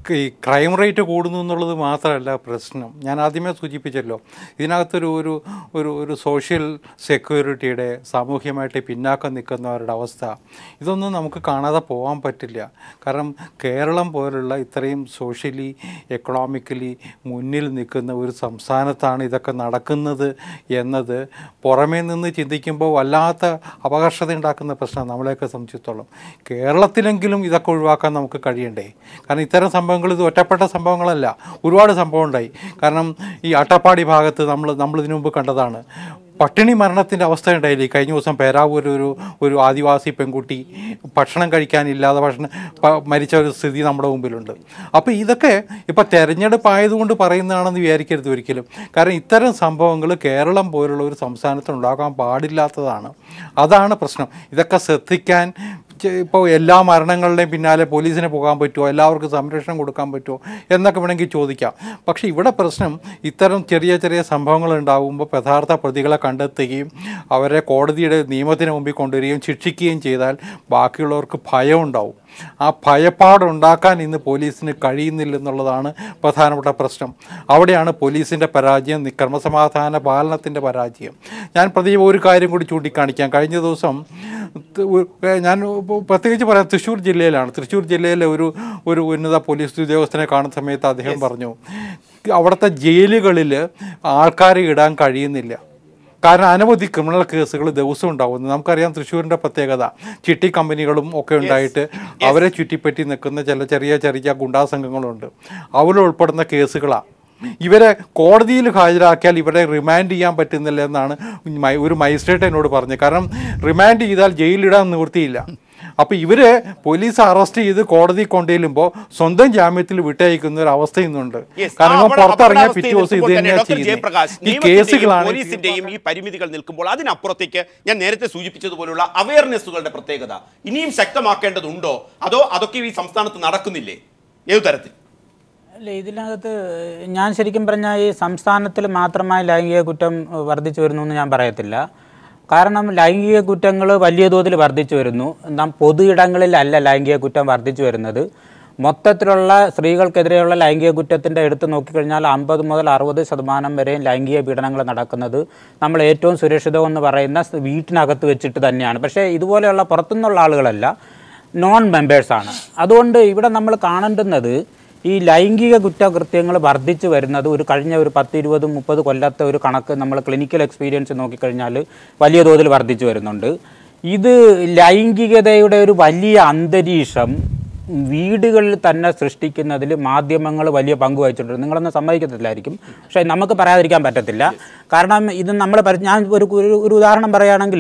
Speaker 5: ഈ ക്രൈം റേറ്റ് കൂടുന്നു എന്നുള്ളത് മാത്രമല്ല പ്രശ്നം ഞാൻ ആദ്യമേ സൂചിപ്പിച്ചല്ലോ ഇതിനകത്തൊരു ഒരു ഒരു ഒരു സോഷ്യൽ സെക്യൂരിറ്റിയുടെ സാമൂഹ്യമായിട്ട് പിന്നാക്കം നിൽക്കുന്നവരുടെ അവസ്ഥ ഇതൊന്നും നമുക്ക് കാണാതെ പോകാൻ പറ്റില്ല കാരണം കേരളം പോലുള്ള ഇത്രയും സോഷ്യലി എക്കണോമിക്കലി മുന്നിൽ നിൽക്കുന്ന ഒരു സംസ്ഥാനത്താണ് ഇതൊക്കെ നടക്കുന്നത് എന്നത് പുറമേ നിന്ന് ചിന്തിക്കുമ്പോൾ വല്ലാത്ത അപകർഷത ഉണ്ടാക്കുന്ന പ്രശ്നം നമ്മളെയൊക്കെ സംബന്ധിച്ചിടത്തോളം കേരളത്തിലെങ്കിലും ഇതൊക്കെ ഒഴിവാക്കാൻ നമുക്ക് കഴിയണ്ടേ കാരണം ഇത്തരം സംഭവങ്ങൾ ഇത് ഒറ്റപ്പെട്ട സംഭവങ്ങളല്ല ഒരുപാട് സംഭവം ഉണ്ടായി കാരണം ഈ അട്ടപ്പാടി ഭാഗത്ത് നമ്മൾ നമ്മൾ ഇതിനു മുമ്പ് കണ്ടതാണ് പട്ടിണി മരണത്തിൻ്റെ അവസ്ഥ ഉണ്ടായില്ലേ കഴിഞ്ഞ ദിവസം പേരാവൂർ ഒരു ഒരു ആദിവാസി പെൺകുട്ടി ഭക്ഷണം കഴിക്കാനില്ലാതെ ഭക്ഷണം പ- മരിച്ച ഒരു സ്ഥിതി നമ്മുടെ മുമ്പിലുണ്ട് അപ്പോൾ ഇതൊക്കെ ഇപ്പോൾ തെരഞ്ഞെടുപ്പ് ആയതുകൊണ്ട് പറയുന്നതാണെന്ന് വിചാരിക്കരുത് ഒരിക്കലും കാരണം ഇത്തരം സംഭവങ്ങൾ കേരളം പോലുള്ള ഒരു സംസ്ഥാനത്ത് ഉണ്ടാകാൻ പാടില്ലാത്തതാണ് അതാണ് പ്രശ്നം ഇതൊക്കെ ശ്രദ്ധിക്കാൻ ഇപ്പോൾ എല്ലാ മരണങ്ങളുടെയും പിന്നാലെ പോലീസിന് പോകാൻ പറ്റുമോ എല്ലാവർക്കും സംരക്ഷണം കൊടുക്കാൻ പറ്റുമോ എന്നൊക്കെ വേണമെങ്കിൽ ചോദിക്കാം പക്ഷേ ഇവിടെ പ്രശ്നം ഇത്തരം ചെറിയ ചെറിയ സംഭവങ്ങൾ ഉണ്ടാകുമ്പോൾ യഥാർത്ഥ പ്രതികളെ കണ്ടെത്തുകയും അവരെ കോടതിയുടെ നിയമത്തിന് മുമ്പിൽ കൊണ്ടുവരികയും ശിക്ഷിക്കുകയും ചെയ്താൽ ബാക്കിയുള്ളവർക്ക് ഭയം ഉണ്ടാവും ആ ഭയപ്പാടുണ്ടാക്കാൻ ഇന്ന് പോലീസിന് കഴിയുന്നില്ലെന്നുള്ളതാണ് പ്രധാനപ്പെട്ട പ്രശ്നം അവിടെയാണ് പോലീസിൻ്റെ പരാജയം നി- ക്രമസമാധാന പാലനത്തിൻ്റെ പരാജയം ഞാൻ പ്രദീപ് ഒരു കാര്യം കൂടി ചൂണ്ടിക്കാണിക്കാം കഴിഞ്ഞ ദിവസം ത- ഒരു- ഏ, ഞാൻ ഇപ്പൊ പ്രത്യേകിച്ച് പറയാം തൃശ്ശൂർ ജില്ലയിലാണ് തൃശ്ശൂർ ജില്ലയിലെ ഒരു ഒരു ഉന്നത പോലീസ് ഉദ്യോഗസ്ഥനെ കാണുന്ന സമയത്ത് അദ്ദേഹം പറഞ്ഞു അവിടുത്തെ ജയിലുകളിൽ ആൾക്കാരെ ഇടാൻ കഴിയുന്നില്ല കാരണം അനവധി ക്രിമിനൽ കേസുകൾ ദിവസവും ഉണ്ടാകുന്നു നമുക്കറിയാം തൃശ്ശൂരിൻ്റെ പ്രത്യേകത ചിട്ടി കമ്പനികളും ഒക്കെ ഉണ്ടായിട്ട് അവരെ ചുറ്റിപ്പറ്റി നിൽക്കുന്ന ചില ചെറിയ ചെറിയ ഗുണ്ടാ സംഘങ്ങളുണ്ട് അവരുൾപ്പെടുന്ന കേസുകളാണ് ഇവരെ കോടതിയിൽ ഹാജരാക്കിയാൽ ഇവരെ റിമാൻഡ് ചെയ്യാൻ പറ്റുന്നില്ല എന്നാണ് മൈ- ഒരു മജിസ്ട്രേറ്റ് എന്നോട് പറഞ്ഞത് കാരണം റിമാൻഡ് ചെയ്താൽ ജയിലിടാൻ നിവൃത്തിയില്ല അപ്പോൾ ഇവര് പോലീസ് അറസ്റ്റ് ചെയ്ത് കോടതി കൊണ്ടുചെല്ലുമ്പോൾ സ്വന്തം ജാമ്യത്തിൽ വിട്ടയക്കുന്ന ഒരു അവസ്ഥ ഇന്നുണ്ട്
Speaker 1: Yes,
Speaker 5: കാരണം
Speaker 1: ആ
Speaker 5: ഇവൻ
Speaker 1: അവിടെ
Speaker 5: പുറത്തിറങ്ങിയ
Speaker 1: അപകടാവസ്ഥയിൽ
Speaker 5: പിറ്റേ ദിവസം ഇത്
Speaker 1: നിൽക്കുമ്പോൾ തന്നെ
Speaker 5: തന്നെയാണ്
Speaker 1: ഡോക്ടർ ജയപ്രകാശ്,
Speaker 5: ചെയ്യുന്നത് ഈ
Speaker 1: നിയമത്തിന്റെയും
Speaker 5: കേസുകളാണ്
Speaker 1: പോലീസിന്റെയും ഈ പരിമിതികൾ നിൽക്കുമ്പോൾ അതിനപ്പുറത്തേക്ക് ഞാൻ നേരത്തെ സൂചിപ്പിച്ചതുപോലുള്ള അവയർനെസ്സുകളുടെ പ്രത്യേകത ഇനിയും ശക്തമാക്കേണ്ടതുണ്ടോ അതോ അതൊക്കെ ഈ സംസ്ഥാനത്ത് നടക്കുന്നില്ലേ ഏതു തരത്തിൽ
Speaker 6: അല്ല ഇതിനകത്ത് ഞാൻ ശരിക്കും പറഞ്ഞാൽ ഈ സംസ്ഥാനത്തിൽ മാത്രമായി ലൈംഗിക കുറ്റം വർദ്ധിച്ചു വരുന്നു എന്ന് ഞാൻ പറയത്തില്ല കാരണം ലൈംഗിക കുറ്റങ്ങൾ വലിയ തോതിൽ വർദ്ധിച്ചു വരുന്നു നാം പൊതു ഇടങ്ങളിലല്ല ലൈംഗിക കുറ്റം വർദ്ധിച്ചു വരുന്നത് മൊത്തത്തിലുള്ള സ്ത്രീകൾക്കെതിരെയുള്ള ലൈംഗിക കുറ്റത്തിൻ്റെ എടുത്ത് നോക്കിക്കഴിഞ്ഞാൽ അമ്പത് മുതൽ അറുപത് ശതമാനം വരെയും ലൈംഗിക പീഡനങ്ങൾ നടക്കുന്നത് നമ്മൾ ഏറ്റവും സുരക്ഷിതമെന്ന് പറയുന്ന സ് വീട്ടിനകത്ത് വെച്ചിട്ട് തന്നെയാണ് പക്ഷേ ഇതുപോലെയുള്ള പുറത്തുനിന്നുള്ള ആളുകളല്ല നോൺ മെമ്പേഴ്സാണ് അതുകൊണ്ട് ഇവിടെ നമ്മൾ കാണേണ്ടുന്നത് ഈ ലൈംഗിക കുറ്റകൃത്യങ്ങൾ വർദ്ധിച്ചു വരുന്നത് ഒരു കഴിഞ്ഞ ഒരു പത്ത് ഇരുപത് മുപ്പത് കൊല്ലത്തെ ഒരു കണക്ക് നമ്മൾ ക്ലിനിക്കൽ എക്സ്പീരിയൻസ് നോക്കിക്കഴിഞ്ഞാൽ വലിയ തോതിൽ വർദ്ധിച്ചു വരുന്നുണ്ട് ഇത് ലൈംഗികതയുടെ ഒരു വലിയ അന്തരീക്ഷം വീടുകളിൽ തന്നെ സൃഷ്ടിക്കുന്നതിൽ മാധ്യമങ്ങൾ വലിയ പങ്ക് വഹിച്ചിട്ടുണ്ട് നിങ്ങളൊന്നും സമ്മതിക്കത്തില്ലായിരിക്കും പക്ഷേ നമുക്ക് പറയാതിരിക്കാൻ പറ്റത്തില്ല കാരണം ഇത് നമ്മൾ ഞാൻ ഒരു ഒരു- ഒരു ഉദാഹരണം പറയുകയാണെങ്കിൽ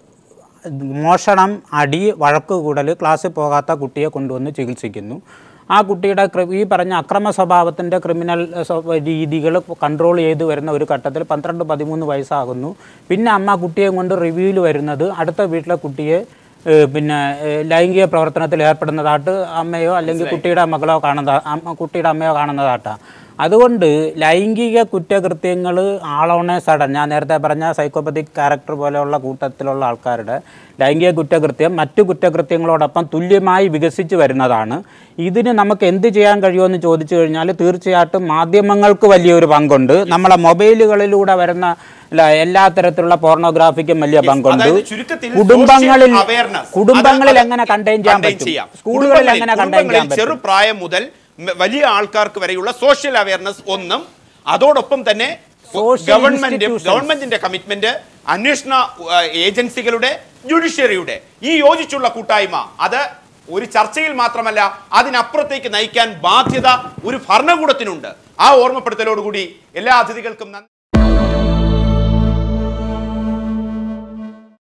Speaker 6: മോഷണം അടി വഴക്ക് കൂടൽ ക്ലാസ്സിൽ പോകാത്ത കുട്ടിയെ കൊണ്ടുവന്ന് ചികിത്സിക്കുന്നു ആ കുട്ടിയുടെ ക്രി- ഈ പറഞ്ഞ അക്രമ സ്വഭാവത്തിൻ്റെ ക്രിമിനൽ രീതികൾ കൺട്രോൾ ചെയ്ത് വരുന്ന ഒരു ഘട്ടത്തിൽ പന്ത്രണ്ട് പതിമൂന്ന് വയസ്സാകുന്നു പിന്നെ അമ്മ കുട്ടിയെ കൊണ്ട് റിവ്യൂവിൽ വരുന്നത് അടുത്ത വീട്ടിലെ കുട്ടിയെ ഏഹ്, പിന്നെ ഏഹ്, ലൈംഗിക പ്രവർത്തനത്തിൽ ഏർപ്പെടുന്നതായിട്ട് അമ്മയോ അല്ലെങ്കിൽ കുട്ടിയുടെ മകളോ കാണുന്ന അമ്മ കുട്ടിയുടെ അമ്മയോ കാണുന്നതായിട്ടാണ് അതുകൊണ്ട് ലൈംഗിക കുറ്റകൃത്യങ്ങൾ ആളോണേ സഡൻ ഞാൻ നേരത്തെ പറഞ്ഞ സൈക്കോപ്പത്തിക് ക്യാരക്ടർ പോലെയുള്ള കൂട്ടത്തിലുള്ള ആൾക്കാരുടെ ലൈംഗിക കുറ്റകൃത്യം മറ്റു കുറ്റകൃത്യങ്ങളോടൊപ്പം തുല്യമായി വികസിച്ച് വരുന്നതാണ് ഇതിന് നമുക്ക് എന്ത് ചെയ്യാൻ കഴിയുമെന്ന് ചോദിച്ചു കഴിഞ്ഞാൽ തീർച്ചയായിട്ടും മാധ്യമങ്ങൾക്ക് വലിയൊരു പങ്കുണ്ട് നമ്മളെ മൊബൈലുകളിലൂടെ വരുന്ന ല- എല്ലാ തരത്തിലുള്ള പോർണോഗ്രാഫിക്കും വലിയ പങ്കുണ്ട്
Speaker 1: അതായത് ചുരുക്കത്തിൽ
Speaker 6: കുടുംബങ്ങളിൽ
Speaker 1: social awareness.
Speaker 6: കുടുംബങ്ങളിൽ
Speaker 1: അത്
Speaker 6: എങ്ങനെ കണ്ടെയ്ൻ ചെയ്യാൻ
Speaker 1: contain
Speaker 6: പറ്റും
Speaker 1: ചെയ്യാം.
Speaker 6: സ്കൂളുകളിൽ
Speaker 1: കുടുംബങ്ങളിൽ-
Speaker 6: എങ്ങനെ കണ്ടെയ്ൻ ചെയ്യാൻ
Speaker 1: കുടുംബങ്ങളിൽ
Speaker 6: പറ്റും
Speaker 1: ചെറുപ്രായം മുതൽ മ- വലിയ ആൾക്കാർക്ക് വരെയുള്ള സോഷ്യൽ അവയർനെസ് ഒന്നും അതോടൊപ്പം തന്നെ
Speaker 6: Social
Speaker 1: ഗവൺമെന്റ്
Speaker 6: institutions.
Speaker 1: ഗവൺമെന്റിന്റെ കമ്മിറ്റ്മെന്റ് അന്വേഷണ ആ, ഏജൻസികളുടെ ജുഡീഷ്യറിയുടെ ഈ യോജിച്ചുള്ള കൂട്ടായ്മ അത് ഒരു ചർച്ചയിൽ മാത്രമല്ല അതിനപ്പുറത്തേക്ക് നയിക്കാൻ ബാധ്യത ഒരു ഭരണകൂടത്തിനുണ്ട് ആ ഓർമ്മപ്പെടുത്തലോടുകൂടി എല്ലാ അതിഥികൾക്കും നന്ദി